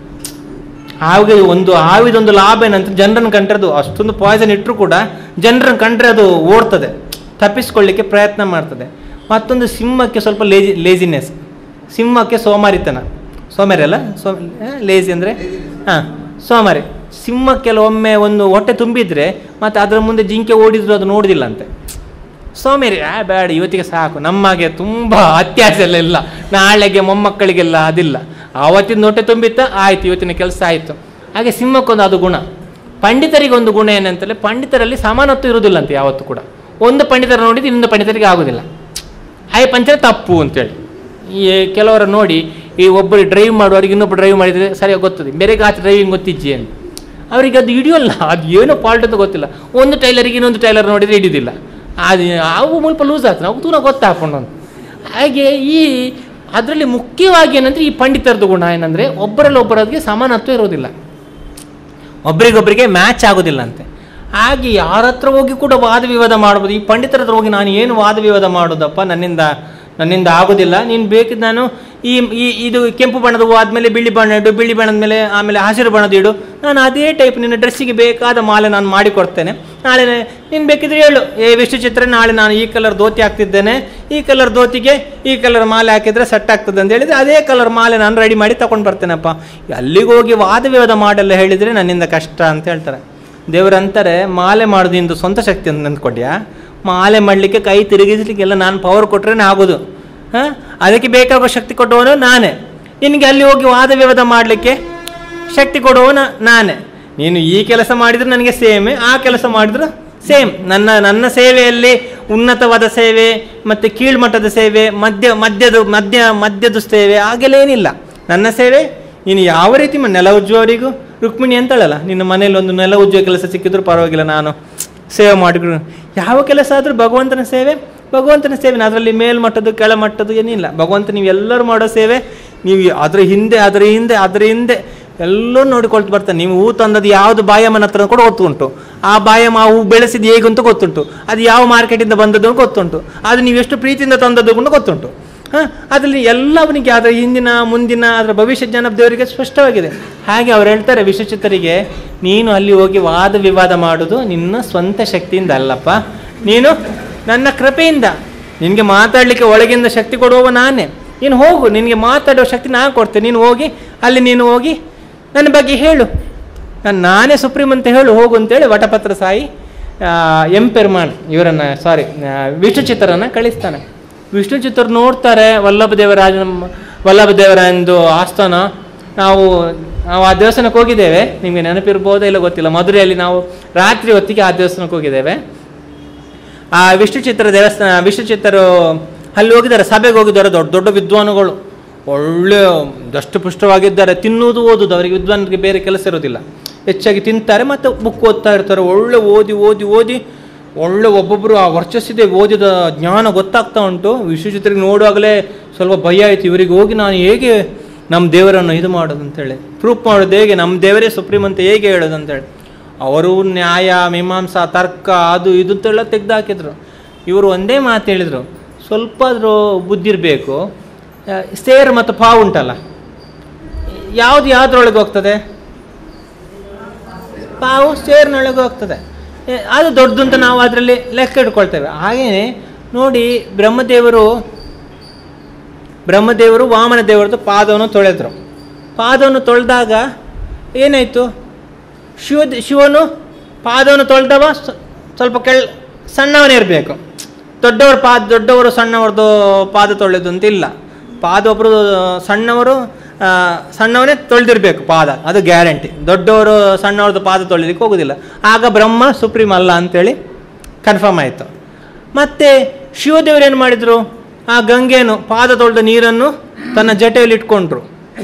ಹಾವಿಗೆ ಒಂದು ಹಾವಿದೊಂದು ಲಾಭ ಏನಂತ ಜನರನ್ನು ಕಂಡ್ರೆ ಅದು ಅಷ್ಟೊಂದು ಪಾಯ್ಸನ್ ಇಟ್ಟರು ಕೂಡ ಜನರನ್ನು ಕಂಡ್ರೆ ಅದು ಓಡ್ತದೆ ತಪ್ಪಿಸ್ಕೊಳ್ಳಿಕ್ಕೆ ಪ್ರಯತ್ನ ಮಾಡ್ತದೆ ಮತ್ತೊಂದು ಸಿಂಹಕ್ಕೆ ಸ್ವಲ್ಪ ಲೇಜಿ ಲೇಜಿನೆಸ್ ಸಿಂಹಕ್ಕೆ ಸೋಮಾರಿತನ ಸೋಮಾರಿ ಅಲ್ಲ ಸೋ ಲೇಜಿ ಅಂದರೆ ಹಾಂ ಸೋಮಾರಿ ಸಿಂಹ ಕೆಲವೊಮ್ಮೆ ಒಂದು ಹೊಟ್ಟೆ ತುಂಬಿದ್ರೆ ಮತ್ತು ಅದರ ಮುಂದೆ ಜಿಂಕೆ ಓಡಿದ್ರು ಅದು ನೋಡುದಿಲ್ಲ ಅಂತೆ ಸೋಮೇರಿ ಆ ಬೇಡ ಇವತ್ತಿಗೆ ಸಾಕು ನಮಗೆ ತುಂಬ ಅತ್ಯಾಸ ಎಲ್ಲ ಇಲ್ಲ ನಾಳೆಗೆ ಮೊಮ್ಮಕ್ಕಳಿಗೆಲ್ಲ ಅದಿಲ್ಲ ಆವತ್ತಿನ ಹೊಟ್ಟೆ ತುಂಬಿತ್ತ ಆಯ್ತು ಇವತ್ತಿನ ಕೆಲಸ ಆಯಿತು ಹಾಗೆ ಸಿಂಹಕ್ಕೊಂದು ಅದು ಗುಣ ಪಂಡಿತರಿಗೆ ಒಂದು ಗುಣ ಏನಂತಂದ್ರೆ ಪಂಡಿತರಲ್ಲಿ ಸಮಾನತ್ವ ಇರುವುದಿಲ್ಲ ಅಂತ ಯಾವತ್ತೂ ಕೂಡ ಒಂದು ಪಂಡಿತರ ನೋಡಿದ್ರೆ ಇನ್ನೊಂದು ಪಂಡಿತರಿಗೆ ಆಗೋದಿಲ್ಲ ಹಾಗೆ ಪಂಚರ ತಪ್ಪು ಅಂತೇಳಿ ಈ ಕೆಲವರ ನೋಡಿ ಈ ಒಬ್ಬರು ಡ್ರೈವ್ ಮಾಡುವವರಿಗೆ ಇನ್ನೊಬ್ಬರು ಡ್ರೈವ್ ಮಾಡಿದರೆ ಸರಿಯಾಗಿ ಗೊತ್ತದೆ ಬೇರೆ ಆತ ಡ್ರೈವಿಂಗ್ ಗೊತ್ತಿಜ್ಜಿ ಅಂತ ಅವರಿಗೆ ಅದು ಹಿಡಿಯೋಲ್ಲ ಅದು ಏನೋ ಫಾಲ್ಟ್ ಅಂತ ಗೊತ್ತಿಲ್ಲ ಒಂದು ಟೈಲರಿಗೆ ಇನ್ನೊಂದು ಟೈಲರ್ ನೋಡಿದರೆ ಹಿಡಿಯೋದಿಲ್ಲ ಅದು ಅವು ಮುಲ್ಪ ಲೂಸ್ ಆಗ್ತದೆ ಅವು ತೂನ ಗೊತ್ತಾಕೊಂಡು ಅಂತ ಹಾಗೆ ಈ ಅದರಲ್ಲಿ ಮುಖ್ಯವಾಗಿ ಏನಂದರೆ ಈ ಪಂಡಿತರದ್ದು ಗುಣ ಏನಂದರೆ ಒಬ್ಬರಲ್ಲಿ ಒಬ್ಬರಿಗೆ ಸಮಾನತ್ವ ಇರೋದಿಲ್ಲ ಒಬ್ರಿಗೊಬ್ಬರಿಗೆ ಮ್ಯಾಚ್ ಆಗೋದಿಲ್ಲ ಅಂತೆ ಹಾಗೆ ಯಾರ ಹತ್ರ ಹೋಗಿ ಕೂಡ ವಾದ ವಿವಾದ ಮಾಡ್ಬೋದು ಈ ಪಂಡಿತರ ಹತ್ರ ಹೋಗಿ ನಾನು ಏನು ವಾದ ವಿವಾದ ಮಾಡೋದಪ್ಪ ನನ್ನಿಂದ ನನ್ನಿಂದ ಆಗೋದಿಲ್ಲ ನೀನು ಬೇಕಿದ್ದು ನಾನು ಈ ಈ ಇದು ಕೆಂಪು ಬಣ್ಣದ ಹೂವು ಆದಮೇಲೆ ಬಿಳಿ ಬಣ್ಣ ಇಡು ಬಿಳಿ ಬಣ್ಣದ ಮೇಲೆ ಆಮೇಲೆ ಹಸಿರು ಬಣ್ಣದ ಇಡು ನಾನು ಅದೇ ಟೈಪ್ ನಿನ್ನ ಡ್ರೆಸ್ಸಿಗೆ ಬೇಕಾದ ಮಾಲೆ ನಾನು ಮಾಡಿಕೊಡ್ತೇನೆ ನಾಳೆ ನೀನು ಬೇಕಿದ್ರೆ ಹೇಳು ಏ ವಿಷ್ಣು ಚಿತ್ರ ನಾಳೆ ನಾನು ಈ ಕಲರ್ ಧೋತಿ ಹಾಕ್ತಿದ್ದೇನೆ ಈ ಕಲರ್ ಧೋತಿಗೆ ಈ ಕಲರ್ ಮಾಲೆ ಹಾಕಿದ್ರೆ ಸೆಟ್ ಆಗ್ತದೆ ಅಂತ ಹೇಳಿದ್ರೆ ಅದೇ ಕಲರ್ ಮಾಲೆ ನಾನು ರೆಡಿ ಮಾಡಿ ತಗೊಂಡು ಬರ್ತೇನಪ್ಪ ಅಲ್ಲಿಗೆ ಹೋಗಿ ವಾದ ವಿವಾದ ಮಾಡಲ್ಲ ಹೇಳಿದರೆ ನನ್ನಿಂದ ಕಷ್ಟ ಅಂತ ಹೇಳ್ತಾರೆ ದೇವರಂತಾರೆ ಮಾಲೆ ಮಾಡೋದು ನಿಂದು ಸ್ವಂತ ಶಕ್ತಿ ಅಂತ ಅಂದ್ಕೊಂಡ್ಯಾ ಮಾಲೆ ಮಾಡಲಿಕ್ಕೆ ಕೈ ತಿರುಗಿಸ್ಲಿಕ್ಕೆಲ್ಲ ನಾನು ಪವರ್ ಕೊಟ್ರೇನೆ ಆಗೋದು ಹಾಂ ಅದಕ್ಕೆ ಬೇಕಾಗೋ ಶಕ್ತಿ ಕೊಟ್ಟವನು ನಾನೇ ನಿನಗೆ ಅಲ್ಲಿ ಹೋಗಿ ವಾದ ವಿವಾದ ಮಾಡಲಿಕ್ಕೆ ಶಕ್ತಿ ಕೊಡುವವನ ನಾನೇ ನೀನು ಈ ಕೆಲಸ ಮಾಡಿದ್ರೆ ನನಗೆ ಸೇಮೆ ಆ ಕೆಲಸ ಮಾಡಿದ್ರೆ ಸೇಮ್ ನನ್ನ ನನ್ನ ಸೇವೆಯಲ್ಲಿ ಉನ್ನತವಾದ ಸೇವೆ ಮತ್ತು ಕೀಳ್ಮಟ್ಟದ ಸೇವೆ ಮಧ್ಯ ಮಧ್ಯದ ಮಧ್ಯ ಮಧ್ಯದ ಸೇವೆ ಹಾಗೆಲ್ಲ ಏನಿಲ್ಲ ನನ್ನ ಸೇವೆ ನೀನು ಯಾವ ರೀತಿ ಮ- ನೆಲ ಉಜ್ಜುವವರಿಗೂ ರುಕ್ಮಿಣಿ ಅಂತಳಲ್ಲ ನಿನ್ನ ಮನೇಲಿ ಒಂದು ನೆಲ ಉಜ್ಜುವ ಕೆಲಸ ಸಿಕ್ಕಿದ್ರು ಪರವಾಗಿಲ್ಲ ನಾನು ಸೇವೆ ಮಾಡಿದ್ರು ಯಾವ ಕೆಲಸ ಆದರೂ ಭಗವಂತನ ಸೇವೆ ಭಗವಂತನ ಸೇವೆ ಅದರಲ್ಲಿ ಮೇಲ್ಮಟ್ಟದ್ದು ಕೆಳಮಟ್ಟದ್ದು ಏನಿಲ್ಲ ಭಗವಂತ ನೀವು ಎಲ್ಲರೂ ಮಾಡೋ ಸೇವೆ ನೀವು ಅದ್ರ ಹಿಂದೆ ಅದರ ಹಿಂದೆ ಅದರ ಹಿಂದೆ ಎಲ್ಲರೂ ನೋಡಿಕೊಳ್ತು ಬರ್ತಾನೆ ನೀವು ಹೂ ತಂದದ್ದು ಯಾವುದು ಬಾಯಮ್ಮನ ಹತ್ರ ಕೂಡ ಗೊತ್ತುಂಟು ಆ ಬಾಯಮ್ಮ ಆ ಹೂ ಬೆಳೆಸಿದ್ದು ಹೇಗೆ ಅಂತ ಗೊತ್ತುಂಟು ಅದು ಯಾವ ಮಾರ್ಕೆಟಿಂದ ಬಂದದ್ದು ಅಂತ ಗೊತ್ತುಂಟು ಅದು ನೀವು ಎಷ್ಟು ಪ್ರೀತಿಯಿಂದ ತಂದದ್ದು ಕೂಡ ಗೊತ್ತುಂಟು ಹಾಂ ಅದರಲ್ಲಿ ಎಲ್ಲವನಿಗೆ ಅದರ ಹಿಂದಿನ ಮುಂದಿನ ಅದರ ಭವಿಷ್ಯ ಜ್ಞಾನ ದೇವರಿಗೆ ಸ್ಪಷ್ಟವಾಗಿದೆ ಹಾಗೆ ಅವ್ರು ಹೇಳ್ತಾರೆ ವಿಶ್ವಚಿತ್ತರಿಗೆ ನೀನು ಅಲ್ಲಿ ಹೋಗಿ ವಾದ ವಿವಾದ ಮಾಡೋದು ನಿನ್ನ ಸ್ವಂತ ಶಕ್ತಿಯಿಂದ ಅಲ್ಲಪ್ಪ ನೀನು ನನ್ನ ಕೃಪೆಯಿಂದ ನಿನಗೆ ಮಾತಾಡಲಿಕ್ಕೆ ಒಳಗಿಂದ ಶಕ್ತಿ ಕೊಡುವವ ನಾನೇ ನೀನು ಹೋಗು ನಿನಗೆ ಮಾತಾಡುವ ಶಕ್ತಿ ನಾನು ಕೊಡ್ತೇನೆ ನೀನು ಹೋಗಿ ಅಲ್ಲಿ ನೀನು ಹೋಗಿ ನನ್ನ ಬಗ್ಗೆ ಹೇಳು ನಾನು ನಾನೇ ಸುಪ್ರೀಂ ಅಂತ ಹೇಳು ಹೋಗು ಅಂತೇಳಿ ವಟಪತ್ರ ಸಾಯಿ ಎಂ ಪೆರ್ಮಾನ್ ಇವರನ್ನು ಸಾರಿ ವಿಷ್ಣು ಚಿತ್ರರನ್ನು ಕಳಿಸ್ತಾನೆ ವಿಷ್ಣು ಚಿತ್ರ ನೋಡ್ತಾರೆ ವಲ್ಲಭ ದೇವರಾಜ ವಲ್ಲಭ ದೇವರಾಯಂದು ಆಸ್ಥಾನ ನಾವು ನಾವು ಆ ದೇವಸ್ಥಾನಕ್ಕೆ ಹೋಗಿದ್ದೇವೆ ನಿಮಗೆ ನೆನಪಿರ್ಬೋದೋ ಇಲ್ಲ ಗೊತ್ತಿಲ್ಲ ಮಧುರೆಯಲ್ಲಿ ನಾವು ರಾತ್ರಿ ಹೊತ್ತಿಗೆ ಆ ದೇವಸ್ಥಾನಕ್ಕೆ ಹೋಗಿದ್ದೇವೆ ಆ ವಿಷ್ಣು ಚಿತ್ರ ದೇವಸ್ಥಾನ ವಿಷ್ಣು ಚಿತ್ತರು ಅಲ್ಲಿ ಹೋಗಿದ್ದಾರೆ ಸಭೆಗೆ ಹೋಗಿದ್ದಾರೆ ದೊಡ್ಡ ದೊಡ್ಡ ವಿದ್ವಾನುಗಳು ಒಳ್ಳೆ ದಷ್ಟಪುಷ್ಟವಾಗಿದ್ದಾರೆ ತಿನ್ನುವುದು ಓದುದು ಅವರಿಗೆ ವಿದ್ವಾನರಿಗೆ ಬೇರೆ ಕೆಲಸ ಇರೋದಿಲ್ಲ ಹೆಚ್ಚಾಗಿ ತಿಂತಾರೆ ಮತ್ತು ಬುಕ್ ಓದ್ತಾ ಇರ್ತಾರೆ ಒಳ್ಳೆ ಓದಿ ಓದಿ ಓದಿ ಒಳ್ಳೆ ಒಬ್ಬೊಬ್ಬರು ಆ ವರ್ಚಸ್ಸಿದೆ ಓದಿದ ಜ್ಞಾನ ಗೊತ್ತಾಗ್ತಾ ಉಂಟು ವಿಶ್ವಚಿತ್ರಿಗೆ ನೋಡುವಾಗಲೇ ಸ್ವಲ್ಪ ಭಯ ಆಯಿತು ಇವರಿಗೆ ಹೋಗಿ ನಾನು ಹೇಗೆ ನಮ್ಮ ದೇವರನ್ನು ಇದು ಮಾಡೋದು ಅಂತೇಳಿ ಪ್ರೂಫ್ ಮಾಡೋದು ಹೇಗೆ ನಮ್ಮ ದೇವರೇ ಸುಪ್ರೀಂ ಅಂತ ಹೇಗೆ ಹೇಳೋದು ಅಂತೇಳಿ ಅವರು ನ್ಯಾಯ ಮೀಮಾಂಸಾ ತರ್ಕ ಅದು ಇದು ಅಂತೆಲ್ಲ ತೆಗ್ದು ಹಾಕಿದ್ರು ಇವರು ಒಂದೇ ಮಾತು ಹೇಳಿದರು ಸ್ವಲ್ಪ ಆದರೂ ಬುದ್ಧಿ ಇರಬೇಕು ಸೇರ್ ಮತ್ತು ಪಾವು ಉಂಟಲ್ಲ ಯಾವುದು ಯಾವುದ್ರೊಳಗೆ ಹೋಗ್ತದೆ ಪಾವು ಸೇರಿನೊಳಗೆ ಹೋಗ್ತದೆ ಏ, ಅದು ದೊಡ್ಡದು ಅಂತ ನಾವು ಅದರಲ್ಲಿ ಲೆಕ್ಕ ಇಟ್ಕೊಳ್ತೇವೆ ಹಾಗೆಯೇ ನೋಡಿ ಬ್ರಹ್ಮದೇವರು ಬ್ರಹ್ಮದೇವರು ವಾಮನ ದೇವರದ್ದು ಪಾದವನ್ನು ತೊಳೆದ್ರು ಪಾದವನ್ನು ತೊಳೆದಾಗ ಏನಾಯಿತು ಶಿವ ಶಿವನು ಪಾದವನ್ನು ತೊಳೆದವ ಸ- ಸ್ವಲ್ಪ ಕೆಳ್ ಸಣ್ಣವನೇ ಇರಬೇಕು ದೊಡ್ಡವರ ಪಾದ ದೊಡ್ಡವರು ಸಣ್ಣವ್ರದ್ದು ಪಾದ ತೊಳೆದು ಅಂತ ಇಲ್ಲ ಪಾದ ಒಬ್ಬರು ಸಣ್ಣವರು ಆ, ಸಣ್ಣವನೇ ತೊಳೆದಿರ್ಬೇಕು ಪಾದ ಅದು ಗ್ಯಾರಂಟಿ ದೊಡ್ಡವರು ಸಣ್ಣವ್ರದ್ದು ಪಾದ ತೊಳಿಲಿಕ್ಕೆ ಹೋಗೋದಿಲ್ಲ ಆಗ ಬ್ರಹ್ಮ ಸುಪ್ರೀಂ ಅಲ್ಲ ಅಂತೇಳಿ ಕನ್ಫರ್ಮ್ ಆಯಿತು ಮತ್ತು ಶಿವದೇವರು ಏನು ಮಾಡಿದರು ಆ ಗಂಗೆಯನ್ನು ಪಾದ ತೊಳೆದ ನೀರನ್ನು ತನ್ನ ಜಟೆಯಲ್ಲಿ ಇಟ್ಕೊಂಡ್ರು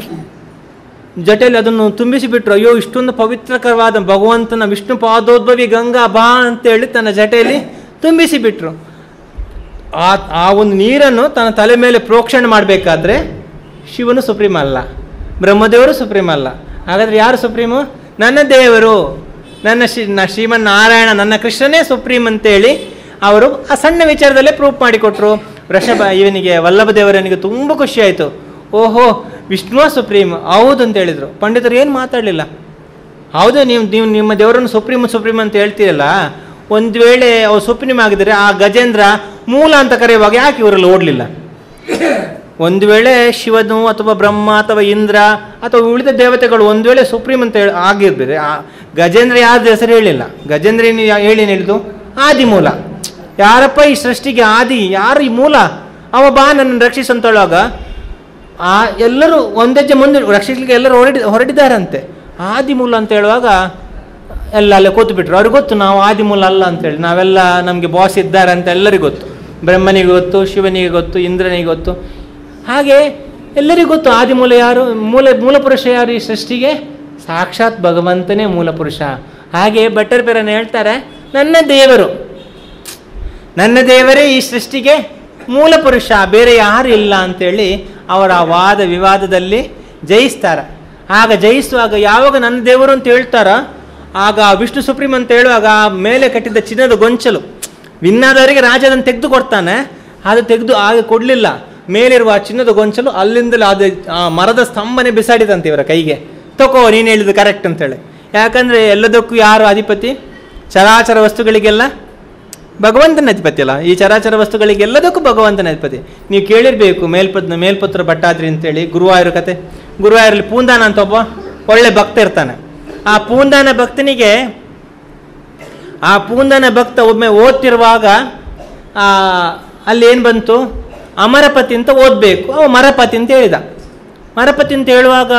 ಜಟೆಯಲ್ಲಿ ಅದನ್ನು ತುಂಬಿಸಿ ಬಿಟ್ರು ಅಯ್ಯೋ ಇಷ್ಟೊಂದು ಪವಿತ್ರಕರವಾದ ಭಗವಂತನ ವಿಷ್ಣು ಪಾದೋದ್ಭವಿ ಗಂಗಾ ಬಾ ಅಂತೇಳಿ ತನ್ನ ಜಟೆಯಲ್ಲಿ ತುಂಬಿಸಿ ಬಿಟ್ರು ಆ ಆ ಒಂದು ನೀರನ್ನು ತನ್ನ ತಲೆ ಮೇಲೆ ಪ್ರೋಕ್ಷಣೆ ಮಾಡಬೇಕಾದ್ರೆ ಶಿವನು ಸುಪ್ರೀಂ ಅಲ್ಲ ಬ್ರಹ್ಮದೇವರು ಸುಪ್ರೀಂ ಅಲ್ಲ ಹಾಗಾದ್ರೆ ಯಾರು ಸುಪ್ರೀಮು ನನ್ನ ದೇವರು ನನ್ನ ಶ್ರೀ ನ ಶ್ರೀಮನ್ ನಾರಾಯಣ ನನ್ನ ಕೃಷ್ಣನೇ ಸುಪ್ರೀಂ ಅಂತೇಳಿ ಅವರು ಆ ಸಣ್ಣ ವಿಚಾರದಲ್ಲೇ ಪ್ರೂಫ್ ಮಾಡಿಕೊಟ್ರು ವೃಷಭ ಇವನಿಗೆ ವಲ್ಲಭ ದೇವರನಿಗೆ ತುಂಬ ಖುಷಿ ಆಯಿತು ಓಹೋ ವಿಷ್ಣುವ ಸುಪ್ರೀಂ ಹೌದು ಅಂತ ಹೇಳಿದರು ಪಂಡಿತರು ಏನು ಮಾತಾಡಲಿಲ್ಲ ಹೌದು ನೀವು ನೀವು ನಿಮ್ಮ ದೇವರನ್ನು ಸುಪ್ರೀಂ ಸುಪ್ರೀಂ ಅಂತ ಹೇಳ್ತೀರಲ್ಲ ಒಂದು ವೇಳೆ ಅವ್ರು ಸುಪ್ರೀಂ ಆಗಿದ್ರೆ ಆ ಗಜೇಂದ್ರ ಮೂಲ ಅಂತ ಕರೆಯುವಾಗ ಯಾಕೆ ಇವರಲ್ಲಿ ಓಡಲಿಲ್ಲ ಒಂದು ವೇಳೆ ಶಿವನು ಅಥವಾ ಬ್ರಹ್ಮ ಅಥವಾ ಇಂದ್ರ ಅಥವಾ ಉಳಿದ ದೇವತೆಗಳು ಒಂದು ವೇಳೆ ಸುಪ್ರೀಂ ಅಂತ ಹೇಳಿ ಆಗಿರ್ಬೇರೆ ಆ ಗಜೇಂದ್ರ ಯಾರ್ದು ಹೆಸರು ಹೇಳಿಲ್ಲ ಗಜೇಂದ್ರ ಏನು ಯಾ- ಹೇಳಿ ಏನು ಹೇಳಿದ್ದು ಆದಿ ಮೂಲ ಯಾರಪ್ಪ ಈ ಸೃಷ್ಟಿಗೆ ಆದಿ ಯಾರು ಈ ಮೂಲ ಅವ ಬಾ ನನ್ನನ್ನು ರಕ್ಷಿಸು ಅಂತ ಹೇಳುವಾಗ ಆ ಎಲ್ಲರೂ ಒಂದೆಜ್ಜೆ ಮುಂದೆ ರಕ್ಷಿಸಲಿಕ್ಕೆ ಎಲ್ಲರೂ ಹೊರಡಿ ಹೊರಡಿದ್ದಾರಂತೆ ಆದಿಮೂಲ ಅಂತ ಹೇಳುವಾಗ ಎಲ್ಲ ಅಲ್ಲೇ ಕೂತು ಬಿಟ್ರು ಅವ್ರಿಗೆ ಗೊತ್ತು ನಾವು ಆದಿಮೂಲ ಅಲ್ಲ ಅಂತೇಳಿ ನಾವೆಲ್ಲ ನಮಗೆ ಬಾಸ್ ಇದ್ದಾರೆ ಅಂತ ಎಲ್ಲರಿಗೂ ಗೊತ್ತು ಬ್ರಹ್ಮನಿಗೆ ಗೊತ್ತು ಶಿವನಿಗೆ ಗೊತ್ತು ಇಂದ್ರನಿಗೆ ಗೊತ್ತು ಹಾಗೆ ಎಲ್ಲರಿಗೂ ಗೊತ್ತು ಆದಿಮೂಲ ಯಾರು ಮೂಲ ಮೂಲ ಪುರುಷ ಯಾರು ಈ ಸೃಷ್ಟಿಗೆ ಸಾಕ್ಷಾತ್ ಭಗವಂತನೇ ಮೂಲ ಪುರುಷ ಹಾಗೆ ಭಟ್ಟರ್ ಪೇರನ್ನು ಹೇಳ್ತಾರೆ ನನ್ನ ದೇವರು ನನ್ನ ದೇವರೇ ಈ ಸೃಷ್ಟಿಗೆ ಮೂಲ ಪುರುಷ ಬೇರೆ ಯಾರು ಇಲ್ಲ ಅಂತೇಳಿ ಅವರ ಆ ವಾದ ವಿವಾದದಲ್ಲಿ ಜಯಿಸ್ತಾರೆ ಆಗ ಜಯಿಸುವಾಗ ಯಾವಾಗ ನನ್ನ ದೇವರು ಅಂತ ಹೇಳ್ತಾರ ಆಗ ಆ ವಿಷ್ಣು ಸುಪ್ರೀಂ ಅಂತ ಹೇಳುವಾಗ ಆ ಮೇಲೆ ಕಟ್ಟಿದ್ದ ಚಿನ್ನದ ಗೊಂಚಲು ವಿನ್ನಾದವರಿಗೆ ರಾಜ ಅದನ್ನು ತೆಗೆದು ಕೊಡ್ತಾನೆ ಅದು ತೆಗೆದು ಆಗ ಕೊಡಲಿಲ್ಲ ಮೇಲಿರುವ ಆ ಚಿನ್ನದ ಗೊಂಚಲು ಅಲ್ಲಿಂದಲೇ ಅದು ಆ ಮರದ ಸ್ತಂಭನೆ ಬಿಸಾಡಿದಂತೆ ಇವರ ಕೈಗೆ ತಕೋ ನೀನು ಹೇಳಿದ್ದು ಕರೆಕ್ಟ್ ಅಂತೇಳಿ ಯಾಕಂದರೆ ಎಲ್ಲದಕ್ಕೂ ಯಾರು ಅಧಿಪತಿ ಚರಾಚರ ವಸ್ತುಗಳಿಗೆಲ್ಲ ಭಗವಂತನ ಅಧಿಪತಿ ಅಲ್ಲ ಈ ಚರಾಚರ ವಸ್ತುಗಳಿಗೆಲ್ಲದಕ್ಕೂ ಭಗವಂತನ ಅಧಿಪತಿ ನೀವು ಕೇಳಿರ್ಬೇಕು ಮೇಲ್ಪದ್ ಮೇಲ್ಪುತ್ರ ಭಟ್ಟಾದ್ರಿ ಅಂತೇಳಿ ಗುರುವಾಯೂರು ಕತೆ ಗುರುವಾಯೂರಲ್ಲಿ ಪೂಂದಾನ ಅಂತ ಒಬ್ಬ ಒಳ್ಳೆ ಭಕ್ತ ಇರ್ತಾನೆ ಆ ಪೂಂದಾನ ಭಕ್ತನಿಗೆ ಆ ಪೂಂದನ ಭಕ್ತ ಒಮ್ಮೆ ಓದ್ತಿರುವಾಗ ಆ, ಅಲ್ಲಿ ಏನು ಬಂತು ಅಮರಪತಿ ಅಂತ ಓದಬೇಕು ಅವ ಮರಪತಿ ಅಂತ ಹೇಳಿದ ಮರಪತಿ ಅಂತ ಹೇಳುವಾಗ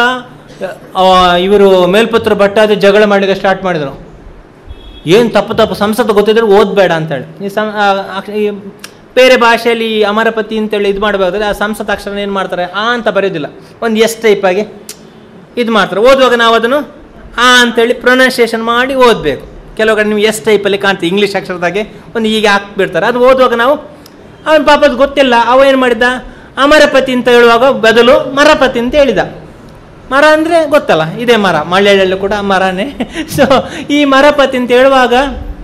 ಇವರು ಮೇಲ್ಪುತ್ರ ಭಟ್ಟಾದ್ರಿ ಜಗಳ ಮಾಡಲಿಕ್ಕೆ ಸ್ಟಾರ್ಟ್ ಮಾಡಿದರು ಏನು ತಪ್ಪು ತಪ್ಪು ಸಂಸ್ಕೃತ ಗೊತ್ತಿದ್ರೆ ಓದಬೇಡ ಅಂತೇಳಿ ಈ ಸಂ ಆ, ಅಕ್ಷ- ಈ ಬೇರೆ ಭಾಷೆಯಲ್ಲಿ ಈ ಅಮರಪತಿ ಅಂತೇಳಿ ಇದು ಮಾಡಬೇಕಾದ್ರೆ ಆ ಸಂಸ್ಕೃತ ಅಕ್ಷರ ಏನು ಮಾಡ್ತಾರೆ ಆ ಅಂತ ಬರೆಯೋದಿಲ್ಲ ಒಂದು ಎಸ್ ಟೈಪ್ ಆಗಿ ಇದು ಮಾಡ್ತಾರೆ ಓದುವಾಗ ನಾವು ಅದನ್ನು ಆ ಅಂತೇಳಿ ಪ್ರೊನೌನ್ಸಿಯೇಷನ್ ಮಾಡಿ ಓದಬೇಕು ಕೆಲವು ಕಡೆ ನೀವು ಎಸ್ ಟೈಪಲ್ಲಿ ಕಾಣ್ತೀವಿ ಇಂಗ್ಲೀಷ್ ಅಕ್ಷರದಾಗೆ ಒಂದು ಹೀಗೆ ಹಾಕ್ಬಿಡ್ತಾರೆ ಅದು ಓದುವಾಗ ನಾವು ಅವನ ಪಾಪ ಅದು ಗೊತ್ತಿಲ್ಲ ಅವ ಏನು ಮಾಡಿದ ಅಮರಪತಿ ಅಂತ ಹೇಳುವಾಗ ಬದಲು ಮರಪತಿ ಅಂತ ಹೇಳಿದ ಮರ ಅಂದರೆ ಗೊತ್ತಲ್ಲ ಇದೇ ಮರ ಮಳ್ಳೆಯಲ್ಲೂ ಕೂಡ ಮರನೇ ಸೊ ಈ ಮರಪತಿ ಅಂತ ಹೇಳುವಾಗ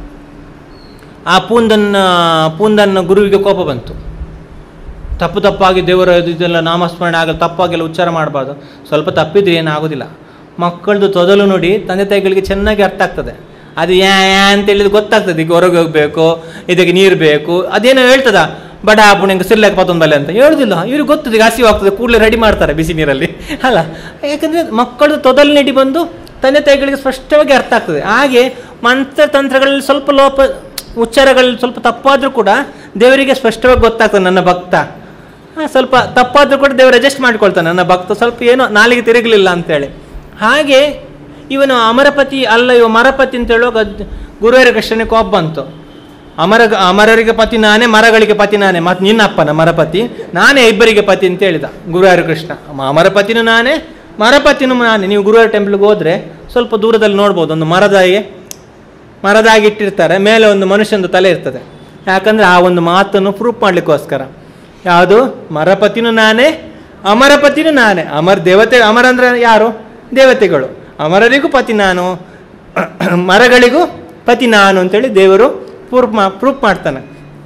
ಆ ಪೂಂದನ್ನ ಪೂಂದನ್ನ ಗುರುವಿಗೆ ಕೋಪ ಬಂತು ತಪ್ಪು ತಪ್ಪಾಗಿ ದೇವರ ಇದು ಇದೆಲ್ಲ ನಾಮಸ್ಮರಣೆ ಆಗಲ್ಲ ತಪ್ಪಾಗೆಲ್ಲ ಉಚ್ಚಾರ ಮಾಡಬಾರ್ದು ಸ್ವಲ್ಪ ತಪ್ಪಿದ್ರೆ ಏನಾಗೋದಿಲ್ಲ ಮಕ್ಕಳದು ತೊದಲು ನೋಡಿ ತಂದೆ ತಾಯಿಗಳಿಗೆ ಚೆನ್ನಾಗಿ ಅರ್ಥ ಆಗ್ತದೆ ಅದು ಯಾ ಯಾ ಅಂತ ಹೇಳಿದ್ರೆ ಗೊತ್ತಾಗ್ತದೆ ಈಗ ಹೊರಗೆ ಹೋಗ್ಬೇಕು ಇದಕ್ಕೆ ನೀರು ಬೇಕು ಅದೇನೋ ಹೇಳ್ತದ ಬಡ ಪುಣ್ಯಂಗೆ ಸಿರ್ಲಾಕ ಪತ್ತೊಂದಲ್ಲ ಅಂತ ಹೇಳುದಿಲ್ಲ ಇವ್ರಿಗೆ ಗೊತ್ತದೆ ಈಗ ಹಸಿವು ಆಗ್ತದೆ ಕೂಡಲೇ ರೆಡಿ ಮಾಡ್ತಾರೆ ಬಿಸಿ ನೀರಲ್ಲಿ ಅಲ್ಲ ಯಾಕಂದ್ರೆ ಮಕ್ಕಳು ತೊದಲು ನಡಿ ಬಂದು ತಂದೆ ತಾಯಿಗಳಿಗೆ ಸ್ಪಷ್ಟವಾಗಿ ಅರ್ಥ ಆಗ್ತದೆ ಹಾಗೆ ಮಂತ್ರ ತಂತ್ರಗಳಲ್ಲಿ ಸ್ವಲ್ಪ ಲೋಪ ಉಚ್ಚಾರಗಳಲ್ಲಿ ಸ್ವಲ್ಪ ತಪ್ಪಾದರೂ ಕೂಡ ದೇವರಿಗೆ ಸ್ಪಷ್ಟವಾಗಿ ಗೊತ್ತಾಗ್ತದೆ ನನ್ನ ಭಕ್ತ ಆ, ಸ್ವಲ್ಪ ತಪ್ಪಾದರೂ ಕೂಡ ದೇವರು ಅಡ್ಜಸ್ಟ್ ಮಾಡ್ಕೊಳ್ತಾನೆ ನನ್ನ ಭಕ್ತ ಸ್ವಲ್ಪ ಏನೋ ನಾಲಿಗೆ ತಿರುಗಲಿಲ್ಲ ಅಂತೇಳಿ ಹಾಗೆ ಇವನು ಅಮರಪತಿ ಅಲ್ಲ ಇವ ಮರಪತಿ ಅಂತ ಹೇಳುವಾಗ ಗುರುವಾರ ಕೃಷ್ಣನಿಗೆ ಕೋಪ ಬಂತು ಅಮರ ಅಮರರಿಗೆ ಪತಿ ನಾನೇ ಮರಗಳಿಗೆ ಪತಿ ನಾನೇ ಮತ್ತು ನಿನ್ನಪ್ಪನ ಮರಪತಿ ನಾನೇ ಇಬ್ಬರಿಗೆ ಪತಿ ಅಂತ ಹೇಳಿದ ಗುರುವಾರ ಕೃಷ್ಣ ಮ- ಅಮರಪತಿನೂ ನಾನೇ ಮರಪತಿನೂ ನಾನೇ ನೀವು ಗುರುವಾರ ಟೆಂಪಲ್ಗೆ ಹೋದ್ರೆ ಸ್ವಲ್ಪ ದೂರದಲ್ಲಿ ನೋಡ್ಬೋದು ಒಂದು ಮರದಾಗೆ ಮರದಾಗಿ ಇಟ್ಟಿರ್ತಾರೆ ಮೇಲೆ ಒಂದು ಮನುಷ್ಯಂದು ತಲೆ ಇರ್ತದೆ ಯಾಕಂದ್ರೆ ಆ ಒಂದು ಮಾತನ್ನು ಪ್ರೂಫ್ ಮಾಡ್ಲಿಕ್ಕೋಸ್ಕರ ಯಾವುದು ಮರಪತಿನೂ ನಾನೇ ಅಮರಪತಿನೂ ನಾನೇ ಅಮರ ದೇವತೆ ಅಮರ ಅಂದ್ರೆ ಯಾರು ದೇವತೆಗಳು ಅಮರರಿಗೂ ಪತಿ ನಾನು ಮರಗಳಿಗೂ ಪತಿ ನಾನು ಅಂತೇಳಿ ದೇವರು ಪ್ರೂಫ್ ಮಾ ಪ್ರೂಫ್ ಮಾಡ್ತಾನೆ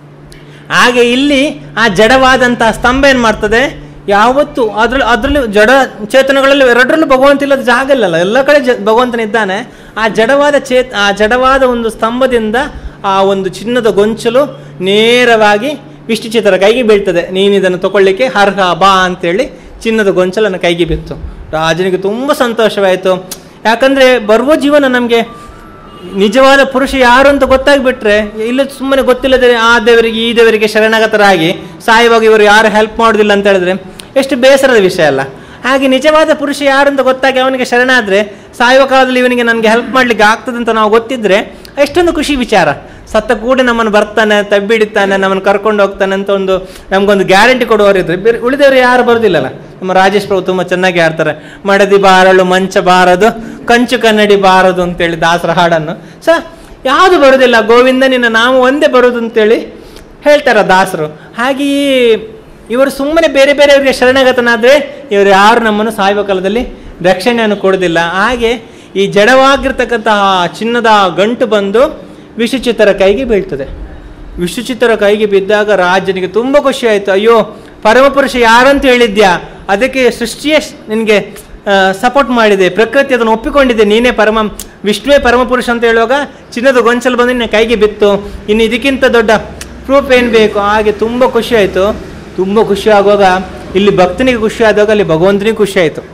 ಹಾಗೆ ಇಲ್ಲಿ ಆ ಜಡವಾದಂತಹ ಸ್ತಂಭ ಏನು ಮಾಡ್ತದೆ ಯಾವತ್ತು ಅದ್ರಲ್ಲಿ ಅದರಲ್ಲಿ ಜಡ ಚೇತನಗಳಲ್ಲಿ ಎರಡರಲ್ಲೂ ಭಗವಂತ ಇಲ್ಲದ ಜಾಗ ಇಲ್ಲಲ್ಲ ಎಲ್ಲ ಕಡೆ ಜ ಭಗವಂತನಿದ್ದಾನೆ ಆ ಜಡವಾದ ಚೇತ ಆ ಜಡವಾದ ಒಂದು ಸ್ತಂಭದಿಂದ ಆ ಒಂದು ಚಿನ್ನದ ಗೊಂಚಲು ನೇರವಾಗಿ ವಿಷ್ಣುಚಿತ್ರ ಕೈಗೆ ಬೀಳ್ತದೆ ನೀನು ಇದನ್ನು ತಗೊಳ್ಳಿಕ್ಕೆ ಅರ್ಹ ಬಾ ಅಂತೇಳಿ ಚಿನ್ನದ ಗೊಂಚಲನ್ನು ಕೈಗೆ ಬಿತ್ತು ರಾಜನಿಗೆ ತುಂಬ ಸಂತೋಷವಾಯಿತು ಯಾಕಂದರೆ ಬರುವ ಜೀವನ ನಮಗೆ ನಿಜವಾದ ಪುರುಷ ಯಾರು ಅಂತ ಗೊತ್ತಾಗ್ಬಿಟ್ರೆ ಇಲ್ಲ ಸುಮ್ಮನೆ ಗೊತ್ತಿಲ್ಲದೆ ಆ ದೇವರಿಗೆ ಈ ದೇವರಿಗೆ ಶರಣಾಗತರಾಗಿ ಸಾಯುವಾಗ ಇವರು ಯಾರು ಹೆಲ್ಪ್ ಮಾಡೋದಿಲ್ಲ ಅಂತ ಹೇಳಿದ್ರೆ ಎಷ್ಟು ಬೇಸರದ ವಿಷಯ ಅಲ್ಲ ಹಾಗೆ ನಿಜವಾದ ಪುರುಷ ಯಾರು ಅಂತ ಗೊತ್ತಾಗಿ ಅವನಿಗೆ ಶರಣಾದ್ರೆ ಸಾಯುವ ಕಾಲದಲ್ಲಿ ಇವನಿಗೆ ನನಗೆ ಹೆಲ್ಪ್ ಮಾಡ್ಲಿಕ್ಕೆ ಆಗ್ತದೆ ಅಂತ ನಾವು ಗೊತ್ತಿದ್ರೆ ಎಷ್ಟೊಂದು ಖುಷಿ ವಿಚಾರ ಸತ್ತ ಕೂಡ ನಮ್ಮನ್ನು ಬರ್ತಾನೆ ತಬ್ಬಿಡಿತಾನೆ ನಮ್ಮನ್ನು ಕರ್ಕೊಂಡು ಹೋಗ್ತಾನೆ ಅಂತ ಒಂದು ನಮಗೊಂದು ಗ್ಯಾರಂಟಿ ಕೊಡುವವರಿದ್ರೆ ಬೇರೆ ಉಳಿದವರು ಯಾರು ಬರೋದಿಲ್ಲಲ್ಲ ನಮ್ಮ ರಾಜೇಶ್ ಪ್ರಭು ತುಂಬ ಚೆನ್ನಾಗಿ ಆಡ್ತಾರೆ ಮಡದಿ ಬಾರಳು ಮಂಚ ಬಾರದು ಕಂಚು ಕನ್ನಡಿ ಬಾರದು ಅಂತೇಳಿ ದಾಸರ ಹಾಡನ್ನು ಸ ಯಾವುದು ಬರುವುದಿಲ್ಲ ಗೋವಿಂದ ನಿನ್ನ ನಾವು ಒಂದೇ ಬರೋದು ಅಂತೇಳಿ ಹೇಳ್ತಾರೆ ದಾಸರು ಹಾಗೆಯೇ ಇವರು ಸುಮ್ಮನೆ ಬೇರೆ ಬೇರೆಯವರಿಗೆ ಶರಣಾಗತನಾದರೆ ಇವರು ಯಾರು ನಮ್ಮನ್ನು ಸಾಯುವ ಕಾಲದಲ್ಲಿ ರಕ್ಷಣೆಯನ್ನು ಕೊಡೋದಿಲ್ಲ ಹಾಗೆ ಈ ಜಡವಾಗಿರ್ತಕ್ಕಂತಹ ಚಿನ್ನದ ಗಂಟು ಬಂದು ವಿಷಚಿತ್ತರ ಕೈಗೆ ಬೀಳ್ತದೆ ವಿಶ್ವಚಿತ್ತರ ಕೈಗೆ ಬಿದ್ದಾಗ ರಾಜನಿಗೆ ತುಂಬ ಖುಷಿ ಆಯಿತು ಅಯ್ಯೋ ಪರಮಪುರುಷ ಯಾರಂತ ಹೇಳಿದ್ಯಾ ಅದಕ್ಕೆ ಸೃಷ್ಟಿಯೇ ನಿನಗೆ ಸಪೋರ್ಟ್ ಮಾಡಿದೆ ಪ್ರಕೃತಿ ಅದನ್ನು ಒಪ್ಪಿಕೊಂಡಿದೆ ನೀನೇ ಪರಮ ವಿಷ್ಣುವೇ ಪರಮಪುರುಷ ಅಂತ ಹೇಳುವಾಗ ಚಿನ್ನದ ಗೊಂಚಲು ಬಂದು ನಿನ್ನ ಕೈಗೆ ಬಿತ್ತು ಇನ್ನು ಇದಕ್ಕಿಂತ ದೊಡ್ಡ ಪ್ರೂಫ್ ಏನು ಬೇಕು ಹಾಗೆ ತುಂಬ ಖುಷಿ ಆಯಿತು ತುಂಬ ಖುಷಿ ಆಗುವಾಗ ಇಲ್ಲಿ ಭಕ್ತನಿಗೆ ಖುಷಿ ಆದಾಗ ಅಲ್ಲಿ ಭಗವಂತನಿಗೆ ಖುಷಿ ಆಯಿತು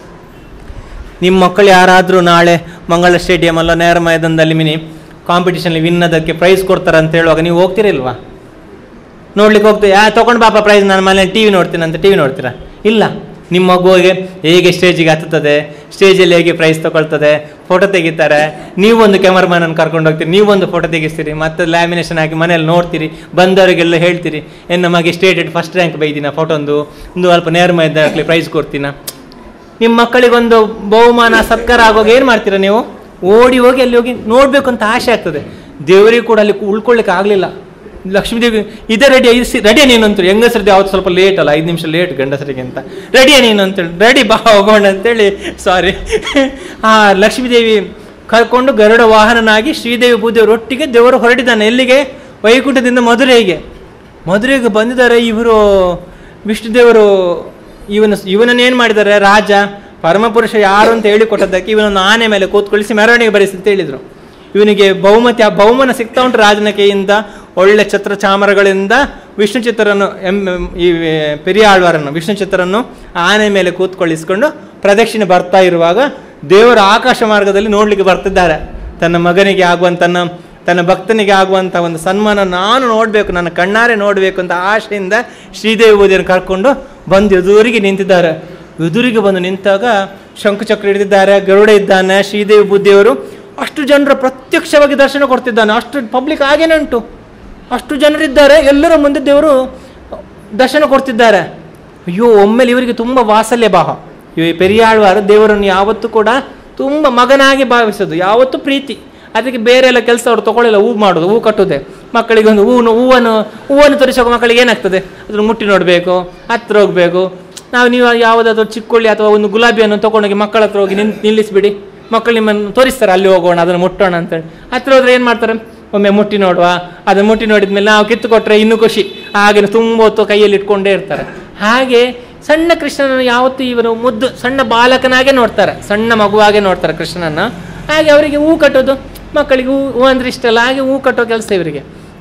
ನಿಮ್ಮ ಮಕ್ಕಳು ಯಾರಾದರೂ ನಾಳೆ ಮಂಗಳ ಸ್ಟೇಡಿಯಂ ಅಲ್ಲ ನೇರ ಮೈದಾನದಲ್ಲಿ ಮಿನಿ ಕಾಂಪಿಟೇಷನ್ ವಿನ್ ಅದಕ್ಕೆ ಪ್ರೈಸ್ ಕೊಡ್ತಾರೆ ಅಂತ ಹೇಳುವಾಗ ನೀವು ಹೋಗ್ತಿರಲ್ವಾ ನೋಡ್ಲಿಕ್ಕೆ ಹೋಗ್ತೀವಿ ಯಾ ತೊಗೊಂಡು ಬಾಪ ಪ್ರೈಸ್ ನಾನು ಮನೇಲಿ ಟಿ ವಿ ನೋಡ್ತೀನಿ ಅಂತ ಟಿ ವಿ ನೋಡ್ತೀರಾ ಇಲ್ಲ ನಿಮ್ಮ ಮಗುವಿಗೆ ಹೇಗೆ ಸ್ಟೇಜಿಗೆ ಹತ್ತುತ್ತದೆ ಸ್ಟೇಜಲ್ಲಿ ಹೇಗೆ ಪ್ರೈಸ್ ತಗೊಳ್ತದೆ ಫೋಟೋ ತೆಗಿತಾರೆ ನೀವೊಂದು ಕ್ಯಾಮರಾಮನನ್ನು ಕರ್ಕೊಂಡು ಹೋಗ್ತೀರಿ ನೀವೊಂದು ಫೋಟೋ ತೆಗಿಸ್ತೀರಿ ಮತ್ತೆ ಲ್ಯಾಮಿನೇಷನ್ ಹಾಕಿ ಮನೇಲಿ ನೋಡ್ತೀರಿ ಬಂದವರಿಗೆಲ್ಲ ಹೇಳ್ತೀರಿ ಏನು ನಮಗೆ ಸ್ಟೇಟೆಡ್ ಫಸ್ಟ್ ರ್ಯಾಂಕ್ ಬೈದಿನ ಫೋಟೋ ಒಂದು ಒಂದು ಸ್ವಲ್ಪ ನೇರ ಮೈದಾನಕ್ಕೆ ಪ್ರೈಸ್ ಕೊಡ್ತೀನ ನಿಮ್ಮ ಮಕ್ಕಳಿಗೊಂದು ಬಹುಮಾನ ಸತ್ಕಾರ ಆಗುವಾಗ ಏನು ಮಾಡ್ತೀರಾ ನೀವು ಓಡಿ ಹೋಗಿ ಅಲ್ಲಿ ಹೋಗಿ ನೋಡಬೇಕು ಅಂತ ಆಸೆ ಆಗ್ತದೆ ದೇವರಿಗೆ ಕೂಡ ಅಲ್ಲಿ ಉಳ್ಕೊಳ್ಳಿಕ್ಕೆ ಆಗಲಿಲ್ಲ ಲಕ್ಷ್ಮೀದೇವಿ ಇದೇ ರೆಡಿ ರೆಡಿಯಾ ನೀನು ಅಂತೇಳಿ ಹೆಂಗಸರದ್ದು ಯಾವತ್ತು ಸ್ವಲ್ಪ ಲೇಟ್ ಅಲ್ಲ ಐದು ನಿಮಿಷ ಲೇಟ್ ಗಂಡಸರಿಗೆ ಅಂತ ರೆಡಿಯಾ ನೀನು ಅಂತೇಳಿ ರೆಡಿ ಬಾ ಹೋಗೋಣ ಅಂತೇಳಿ ಸಾರಿ ಆ ಲಕ್ಷ್ಮೀದೇವಿ ಕರ್ಕೊಂಡು ಗರುಡ ವಾಹನನಾಗಿ ಶ್ರೀದೇವಿ ಭೂದೇವರು ಒಟ್ಟಿಗೆ ದೇವರು ಹೊರಟಿದ್ದಾನೆ ಎಲ್ಲಿಗೆ ವೈಕುಂಠದಿಂದ ಮಧುರೆಗೆ ಮಧುರೆಗೆ ಬಂದಿದ್ದಾರೆ ಇವರು ವಿಷ್ಣುದೇವರು ಇವನು ಇವನನ್ನು ಏನು ಮಾಡಿದ್ದಾರೆ ರಾಜ ಪರಮಪುರುಷ ಯಾರು ಅಂತ ಹೇಳಿಕೊಟ್ಟದ್ದಕ್ಕೆ ಇವನನ್ನು ಆನೆ ಮೇಲೆ ಕೂತ್ಕೊಳಿಸಿ ಮೆರವಣಿಗೆ ಬರೆಸಿ ಅಂತ ಹೇಳಿದರು ಇವನಿಗೆ ಬಹುಮತಿ ಆ ಬಹುಮಾನ ಸಿಗ್ತಾ ಉಂಟು ರಾಜನ ಕೈಯಿಂದ ಒಳ್ಳೆ ಛತ್ರ ಚಾಮರಗಳಿಂದ ವಿಷ್ಣು ಚಿತ್ರನ್ನು ಎಂ ಈ ಪೆರಿಯಾಳ್ವಾರನ್ನು ವಿಷ್ಣು ಚಿತ್ರನ್ನು ಆನೆ ಮೇಲೆ ಕೂತ್ಕೊಳ್ಳಿಸ್ಕೊಂಡು ಪ್ರದಕ್ಷಿಣೆ ಬರ್ತಾ ಇರುವಾಗ ದೇವರ ಆಕಾಶ ಮಾರ್ಗದಲ್ಲಿ ನೋಡಲಿಕ್ಕೆ ಬರ್ತಿದ್ದಾರೆ ತನ್ನ ಮಗನಿಗೆ ಆಗುವಂತ ತನ್ನ ತನ್ನ ಭಕ್ತನಿಗೆ ಆಗುವಂಥ ಒಂದು ಸನ್ಮಾನ ನಾನು ನೋಡಬೇಕು ನನ್ನ ಕಣ್ಣಾರೆ ನೋಡಬೇಕು ಅಂತ ಆಶೆಯಿಂದ ಶ್ರೀದೇವಿ ಬೂದಿಯನ್ನು ಕರ್ಕೊಂಡು ಬಂದು ಎದುರಿಗೆ ನಿಂತಿದ್ದಾರೆ ಎದುರಿಗೆ ಬಂದು ನಿಂತಾಗ ಶಂಕುಚಕ್ರ ಹಿಡಿದಿದ್ದಾರೆ ಗರುಡ ಇದ್ದಾನೆ ಶ್ರೀದೇವಿ ಬುದ್ಧಿಯವರು ಅಷ್ಟು ಜನರ ಪ್ರತ್ಯಕ್ಷವಾಗಿ ದರ್ಶನ ಕೊಡ್ತಿದ್ದಾನೆ ಅಷ್ಟು ಪಬ್ಲಿಕ್ ಹಾಗೇನೆ ಉಂಟು ಅಷ್ಟು ಜನರಿದ್ದಾರೆ ಎಲ್ಲರ ಮುಂದೆ ದೇವರು ದರ್ಶನ ಕೊಡ್ತಿದ್ದಾರೆ ಅಯ್ಯೋ ಒಮ್ಮೆಲೆ ಇವರಿಗೆ ತುಂಬ ವಾತ್ಸಲ್ಯ ಭಾವ ಈ ಪೆರಿಯಾಳ್ವಾರು ದೇವರನ್ನು ಯಾವತ್ತೂ ಕೂಡ ತುಂಬ ಮಗನಾಗಿ ಭಾವಿಸೋದು ಯಾವತ್ತೂ ಪ್ರೀತಿ ಅದಕ್ಕೆ ಬೇರೆ ಎಲ್ಲ ಕೆಲಸ ಅವ್ರು ತಗೊಳ್ಳಿಲ್ಲ ಹೂ ಮಾಡೋದು ಹೂ ಕಟ್ಟುದೆ ಮಕ್ಕಳಿಗೆ ಒಂದು ಹೂವನ್ನು ಹೂವನ್ನು ಹೂವನ್ನು ತೋರಿಸುವಾಗ ಮಕ್ಕಳಿಗೆ ಏನಾಗ್ತದೆ ಅದನ್ನು ಮುಟ್ಟಿ ನೋಡಬೇಕು ಹತ್ರ ಹೋಗಬೇಕು ನಾವು ನೀವು ಯಾವುದಾದ್ರೂ ಚಿಕ್ಕೊಳ್ಳಿ ಅಥವಾ ಒಂದು ಗುಲಾಬಿಯನ್ನು ತಗೊಂಡೋಗಿ ಮಕ್ಕಳ ಹತ್ರ ಹೋಗಿ ನಿನ್ ನಿಲ್ಲಿಸ್ಬಿಡಿ ಮಕ್ಕಳು ನಿಮ್ಮನ್ನು ತೋರಿಸ್ತಾರೆ ಅಲ್ಲಿ ಹೋಗೋಣ ಅದನ್ನು ಮುಟ್ಟೋಣ ಅಂತೇಳಿ ಹತ್ರ ಹೋದ್ರೆ ಏನು ಮಾಡ್ತಾರೆ ಒಮ್ಮೆ ಮುಟ್ಟಿ ನೋಡುವ ಅದನ್ನು ಮುಟ್ಟಿ ನೋಡಿದ್ಮೇಲೆ ನಾವು ಕಿತ್ತು ಕೊಟ್ಟರೆ ಇನ್ನೂ ಖುಷಿ ಹಾಗೆ ತುಂಬ ಹೊತ್ತು ಕೈಯಲ್ಲಿ ಇಟ್ಕೊಂಡೇ ಇರ್ತಾರೆ ಹಾಗೆ ಸಣ್ಣ ಕೃಷ್ಣನನ್ನು ಯಾವತ್ತೂ ಇವರು ಮುದ್ದು ಸಣ್ಣ ಬಾಲಕನಾಗೆ ನೋಡ್ತಾರೆ ಸಣ್ಣ ಮಗುವಾಗೆ ನೋಡ್ತಾರೆ ಕೃಷ್ಣನನ್ನ ಹಾಗೆ ಅವರಿಗೆ ಹೂ ಕಟ್ಟೋದು ಮಕ್ಕಳಿಗೆ ಹೂ ಹೂ ಅಂದ್ರೆ ಇಷ್ಟ ಅಲ್ಲ ಹಾಗೆ ಹೂ ಕಟ್ಟೋ ಕೆಲಸ ಇವರಿಗೆ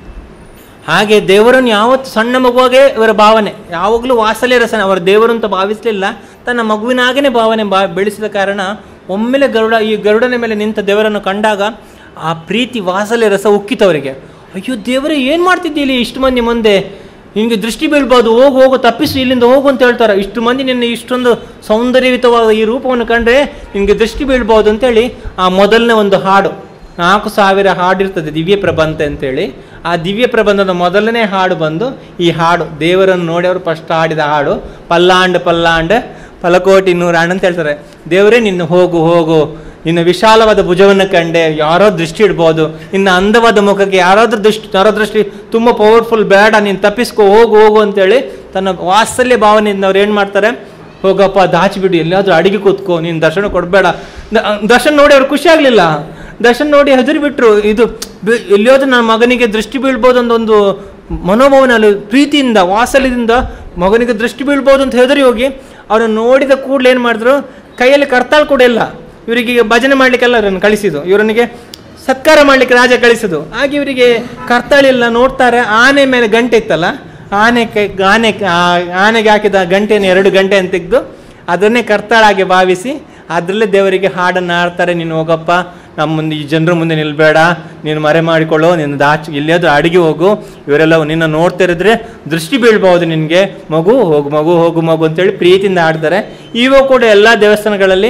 ಹಾಗೆ ದೇವರನ್ನು ಯಾವತ್ತು ಸಣ್ಣ ಮಗುವಾಗೆ ಇವರ ಭಾವನೆ ಯಾವಾಗಲೂ ವಾಸಲೆ ರಸನ ಅವರ ದೇವರು ಅಂತ ಭಾವಿಸಲಿಲ್ಲ ತನ್ನ ಮಗುವಿನಾಗೇ ಭಾವನೆ ಬಾ ಬೆಳೆಸಿದ ಕಾರಣ ಒಮ್ಮೆಲೆ ಗರುಡ ಈ ಗರುಡನ ಮೇಲೆ ನಿಂತ ದೇವರನ್ನು ಕಂಡಾಗ ಆ ಪ್ರೀತಿ ವಾಸಲೆ ರಸ ಉಕ್ಕಿತವರಿಗೆ ಅಯ್ಯೋ ದೇವರೇ ಏನು ಮಾಡ್ತಿದ್ದೀಲಿ ಇಷ್ಟು ಮಂದಿ ಮುಂದೆ ನಿನಗೆ ದೃಷ್ಟಿ ಬೀಳ್ಬೋದು ಹೋಗು ಹೋಗು ತಪ್ಪಿಸು ಇಲ್ಲಿಂದ ಹೋಗು ಅಂತ ಹೇಳ್ತಾರೆ ಇಷ್ಟು ಮಂದಿ ನಿನ್ನ ಇಷ್ಟೊಂದು ಸೌಂದರ್ಯಯುತವಾದ ಈ ರೂಪವನ್ನು ಕಂಡ್ರೆ ನಿನಗೆ ದೃಷ್ಟಿ ಬೀಳ್ಬೋದು ಅಂತೇಳಿ ಆ ಮೊದಲನೇ ಒಂದು ಹಾಡು ನಾಲ್ಕು ಸಾವಿರ ಹಾಡಿರ್ತದೆ ದಿವ್ಯ ಪ್ರಬಂಧ ಅಂತೇಳಿ ಆ ದಿವ್ಯ ಪ್ರಬಂಧದ ಮೊದಲನೇ ಹಾಡು ಬಂದು ಈ ಹಾಡು ದೇವರನ್ನು ನೋಡಿ ಅವರು ಫಸ್ಟ್ ಹಾಡಿದ ಹಾಡು ಪಲ್ಲಾಂಡ್ ಪಲ್ಲಾಂಡ್ ಫಲಕೋಟಿ ನೂರಾಂಡ್ ಅಂತ ಹೇಳ್ತಾರೆ ದೇವರೇ ನಿನ್ನ ಹೋಗು ಹೋಗು ನಿನ್ನ ವಿಶಾಲವಾದ ಭುಜವನ್ನು ಕಂಡೆ ಯಾರೋ ದೃಷ್ಟಿ ಇಡ್ಬೋದು ನಿನ್ನ ಅಂದವಾದ ಮುಖಕ್ಕೆ ಯಾರಾದ್ರೂ ದೃಷ್ಟಿ ಯಾರೋ ದೃಷ್ಟಿ ತುಂಬ ಪವರ್ಫುಲ್ ಬೇಡ ನೀನು ತಪ್ಪಿಸ್ಕೊ ಹೋಗು ಹೋಗು ಅಂತೇಳಿ ತನ್ನ ವಾತ್ಸಲ್ಯ ಭಾವನೆಯಿಂದ ಅವ್ರು ಏನು ಮಾಡ್ತಾರೆ ಹೋಗಪ್ಪ ದಾಚಿಬಿಡು ಎಲ್ಲಾದ್ರೂ ಅಡಿಗೆ ಕೂತ್ಕೋ ನೀನು ದರ್ಶನ ಕೊಡಬೇಡ ದರ್ಶನ ನೋಡಿ ಅವ್ರು ಖುಷಿ ಆಗಲಿಲ್ಲ ದರ್ಶನ ನೋಡಿ ಹೆದರಿ ಬಿಟ್ರು ಇದು ಬಿ- ಎಲ್ಲಿಯಾದ್ರೂ ನನ್ನ ಮಗನಿಗೆ ದೃಷ್ಟಿ ಬೀಳ್ಬೋದು ಅಂತ ಒಂದು ಮನೋಭಾವನೆ ಪ್ರೀತಿಯಿಂದ ವಾತ್ಸಲ್ಯದಿಂದ ಮಗನಿಗೆ ದೃಷ್ಟಿ ಬೀಳ್ಬೋದು ಅಂತ ಹೆದರಿ ಹೋಗಿ ಅವರನ್ನು ನೋಡಿದ ಕೂಡಲೇ ಏನು ಮಾಡಿದ್ರು ಕೈಯಲ್ಲಿ ಕರ್ತಾಳ್ ಕೂಡ ಇಲ್ಲ ಇವರಿಗೆ ಈಗ ಭಜನೆ ಮಾಡ್ಲಿಕ್ಕೆಲ್ಲ ಇವರನ್ನು ಕಳಿಸಿದ್ದು ಇವರನಿಗೆ ಸತ್ಕಾರ ಮಾಡ್ಲಿಕ್ಕೆ ರಾಜ ಕಳಿಸಿದ್ದು ಹಾಗೆ ಇವರಿಗೆ ಕರ್ತಾಳಿಲ್ಲ ನೋಡ್ತಾರೆ ಆನೆ ಮೇಲೆ ಗಂಟೆ ಇತ್ತಲ್ಲ ಆನೆ ಕೈ ಆನೆ ಆ- ಆನೆಗೆ ಹಾಕಿದ ಗಂಟೆಯನ್ನು ಎರಡು ಗಂಟೆ ಅಂತ ತೆಗೆದು ಅದನ್ನೇ ಕರ್ತಾಳಾಗಿ ಭಾವಿಸಿ ಅದರಲ್ಲೇ ದೇವರಿಗೆ ಹಾಡನ್ನು ಹಾಡ್ತಾರೆ ನೀನು ಹೋಗಪ್ಪ ನಮ್ಮ ಮುಂದೆ ಈ ಜನರ ಮುಂದೆ ನಿಲ್ಬೇಡ ನೀನು ಮರೆ ಮಾಡಿಕೊಳ್ಳೋ ನಿನ್ನ ದಾಚ್ ಎಲ್ಲಿಯಾದ್ರೂ ಅಡಿಗೆ ಹೋಗು ಇವರೆಲ್ಲ ನಿನ್ನ ನೋಡ್ತಿರಿದ್ರೆ ದೃಷ್ಟಿ ಬೀಳ್ಬಹುದು ನಿನಗೆ ಮಗು ಹೋಗು ಮಗು ಹೋಗು ಮಗು ಅಂತೇಳಿ ಪ್ರೀತಿಯಿಂದ ಆಡ್ತಾರೆ ಇವಾಗ ಕೂಡ ಎಲ್ಲ ದೇವಸ್ಥಾನಗಳಲ್ಲಿ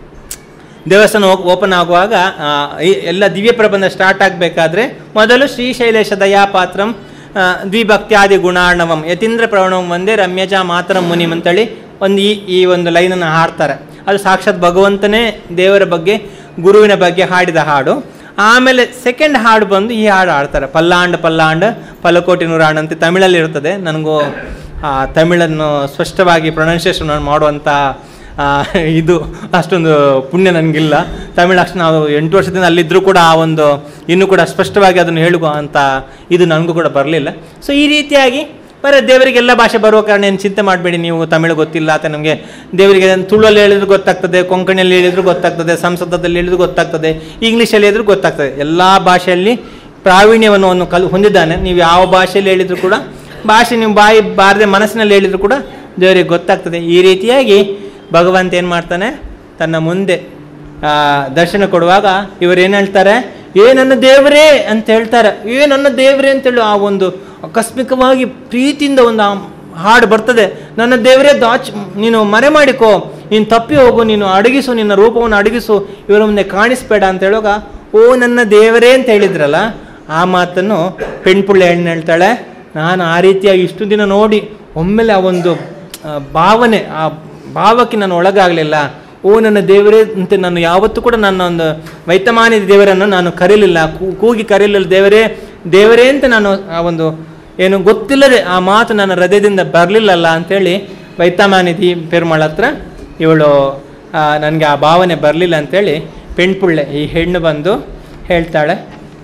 ದೇವಸ್ಥಾನ ಓಪನ್ ಆಗುವಾಗ ಆ, ಈ ಎಲ್ಲ ದಿವ್ಯ ಪ್ರಬಂಧ ಸ್ಟಾರ್ಟ್ ಆಗಬೇಕಾದ್ರೆ ಮೊದಲು ಶ್ರೀಶೈಲೇಶ ದಯಾಪಾತ್ರಂ ಆ, ದ್ವಿಭಕ್ತ್ಯಾದಿ ಗುಣಾರ್ಣವಂ ಯತೀಂದ್ರ ಪ್ರವಣವಂ ಒಂದೇ ರಮ್ಯಜಾ ಮಾತರ ಮುನಿಂ ಅಂತೇಳಿ ಒಂದು ಈ ಈ ಒಂದು ಲೈನನ್ನು ಹಾಡ್ತಾರೆ ಅದು ಸಾಕ್ಷಾತ್ ಭಗವಂತನೇ ದೇವರ ಬಗ್ಗೆ ಗುರುವಿನ ಬಗ್ಗೆ ಹಾಡಿದ ಹಾಡು ಆಮೇಲೆ ಸೆಕೆಂಡ್ ಹಾಡು ಬಂದು ಈ ಹಾಡು ಹಾಡ್ತಾರೆ ಪಲ್ಲಾಂಡ್ ಪಲ್ಲಾಂಡ್ ಫಲಕೋಟಿ ನೂರಾಂಡ್ ಅಂತ ತಮಿಳಲ್ಲಿ ಇರ್ತದೆ ನನಗೂ ಆ ತಮಿಳನ್ನು ಸ್ಪಷ್ಟವಾಗಿ ಪ್ರೊನೌನ್ಸಿಯೇಷನ್ ಮಾಡುವಂಥ ಆ, ಇದು ಅಷ್ಟೊಂದು ಪುಣ್ಯ ನನಗಿಲ್ಲ ತಮಿಳು ಅಷ್ಟು ನಾವು ಎಂಟು ವರ್ಷದಿಂದ ಅಲ್ಲಿದ್ದರೂ ಕೂಡ ಆ ಒಂದು ಇನ್ನೂ ಕೂಡ ಸ್ಪಷ್ಟವಾಗಿ ಅದನ್ನು ಹೇಳುವ ಅಂತ ಇದು ನನಗೂ ಕೂಡ ಬರಲಿಲ್ಲ ಸೊ ಈ ರೀತಿಯಾಗಿ ಬರೀ ದೇವರಿಗೆಲ್ಲ ಭಾಷೆ ಬರುವ ಕಾರಣ ಏನು ಚಿಂತೆ ಮಾಡಬೇಡಿ ನೀವು ತಮಿಳು ಗೊತ್ತಿಲ್ಲ ಅಥವಾ ನಮಗೆ ದೇವರಿಗೆ ತುಳುವಲ್ಲಿ ಹೇಳಿದ್ರು ಗೊತ್ತಾಗ್ತದೆ ಕೊಂಕಣಿಯಲ್ಲಿ ಹೇಳಿದ್ರು ಗೊತ್ತಾಗ್ತದೆ ಸಂಸ್ಕೃತದಲ್ಲಿ ಹೇಳಿದ್ರು ಗೊತ್ತಾಗ್ತದೆ ಇಂಗ್ಲೀಷಲ್ಲಿ ಹೇಳಿದ್ರು ಗೊತ್ತಾಗ್ತದೆ ಎಲ್ಲ ಭಾಷೆಯಲ್ಲಿ ಪ್ರಾವೀಣ್ಯವನ್ನು ಅವನು ಕಲ್ ಹೊಂದಿದ್ದಾನೆ ನೀವು ಯಾವ ಭಾಷೆಯಲ್ಲಿ ಹೇಳಿದ್ರು ಕೂಡ ಭಾಷೆ ನೀವು ಬಾಯಿ ಬಾರದೆ ಮನಸ್ಸಿನಲ್ಲಿ ಹೇಳಿದ್ರು ಕೂಡ ದೇವರಿಗೆ ಗೊತ್ತಾಗ್ತದೆ ಈ ರೀತಿಯಾಗಿ ಭಗವಂತ ಏನು ಮಾಡ್ತಾನೆ ತನ್ನ ಮುಂದೆ ಆ, ದರ್ಶನ ಕೊಡುವಾಗ ಇವರು ಏನು ಹೇಳ್ತಾರೆ ಏ ನನ್ನ ದೇವರೇ ಅಂತ ಹೇಳ್ತಾರೆ ಏ ನನ್ನ ದೇವರೇ ಅಂತೇಳಿ ಆ ಒಂದು ಆಕಸ್ಮಿಕವಾಗಿ ಪ್ರೀತಿಯಿಂದ ಒಂದು ಆ ಹಾಡು ಬರ್ತದೆ ನನ್ನ ದೇವರೇ ದಾಚ್ ನೀನು ಮರೆ ಮಾಡಿಕೋ ನೀನು ತಪ್ಪಿ ಹೋಗು ನೀನು ಅಡಗಿಸು ನಿನ್ನ ರೂಪವನ್ನು ಅಡಗಿಸು ಇವರ ಮುಂದೆ ಕಾಣಿಸ್ಬೇಡ ಅಂತ ಹೇಳುವಾಗ ಓ ನನ್ನ ದೇವರೇ ಅಂತ ಹೇಳಿದ್ರಲ್ಲ ಆ ಮಾತನ್ನು ಪೆಣ್ಪುಳ್ಳಿ ಹೆಣ್ಣು ಹೇಳ್ತಾಳೆ ನಾನು ಆ ರೀತಿಯಾಗಿ ಇಷ್ಟು ದಿನ ನೋಡಿ ಒಮ್ಮೆಲೆ ಆ ಒಂದು ಆ, ಭಾವನೆ ಆ ಭಾವಕ್ಕೆ ನಾನು ಒಳಗಾಗಲಿಲ್ಲ ಓ ನನ್ನ ದೇವರೇ ಅಂತ ನಾನು ಯಾವತ್ತೂ ಕೂಡ ನನ್ನ ಒಂದು ವೈತಮಾನಿ ದೇವರನ್ನು ನಾನು ಕರೀಲಿಲ್ಲ ಕೂ- ಕೂಗಿ ಕರೀಲಿಲ್ಲ ದೇವರೇ ದೇವರೇ ಅಂತ ನಾನು ಆ ಒಂದು ಏನು ಗೊತ್ತಿಲ್ಲದೆ ಆ ಮಾತು ನನ್ನ ಹೃದಯದಿಂದ ಬರಲಿಲ್ಲಲ್ಲ ಅಂಥೇಳಿ ವೈತಮಾನಿಧಿ ಪೆರುಮಾಳ ಹತ್ರ ಇವಳು ನನಗೆ ಆ ಭಾವನೆ ಬರಲಿಲ್ಲ ಅಂಥೇಳಿ ಪೆಣ್ಪುಳ್ಳೆ ಈ ಹೆಣ್ಣು ಬಂದು ಹೇಳ್ತಾಳೆ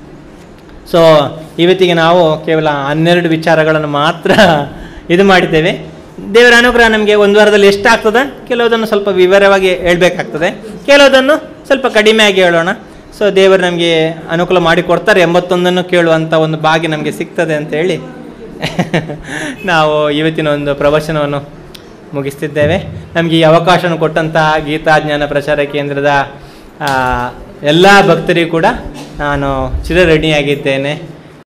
ಸೊ ಇವತ್ತಿಗೆ ನಾವು ಕೇವಲ ಹನ್ನೆರಡು ವಿಚಾರಗಳನ್ನು ಮಾತ್ರ ಇದು ಮಾಡಿದ್ದೇವೆ ದೇವರ ಅನುಗ್ರಹ ನಮಗೆ ಒಂದು ವಾರದಲ್ಲಿ ಎಷ್ಟಾಗ್ತದೆ ಕೆಲವುದನ್ನು ಸ್ವಲ್ಪ ವಿವರವಾಗಿ ಹೇಳ್ಬೇಕಾಗ್ತದೆ ಕೆಲವುದನ್ನು ಸ್ವಲ್ಪ ಕಡಿಮೆಯಾಗಿ ಹೇಳೋಣ ಸೊ ದೇವರು ನಮಗೆ ಅನುಕೂಲ ಮಾಡಿ ಕೊಡ್ತಾರೆ ಎಂಬತ್ತೊಂದನ್ನು ಕೇಳುವಂಥ ಒಂದು ಭಾಗ್ಯ ನಮಗೆ ಸಿಗ್ತದೆ ಅಂತ ಹೇಳಿ ನಾವು ಇವತ್ತಿನ ಒಂದು ಪ್ರವಚನವನ್ನು ಮುಗಿಸ್ತಿದ್ದೇವೆ ನಮಗೆ ಈ ಅವಕಾಶವನ್ನು ಕೊಟ್ಟಂತಹ ಗೀತಾಜ್ಞಾನ ಪ್ರಚಾರ ಕೇಂದ್ರದ ಎಲ್ಲ ಭಕ್ತರಿಗೂ ಕೂಡ ನಾನು ಚಿರಋಣಿಯಾಗಿದ್ದೇನೆ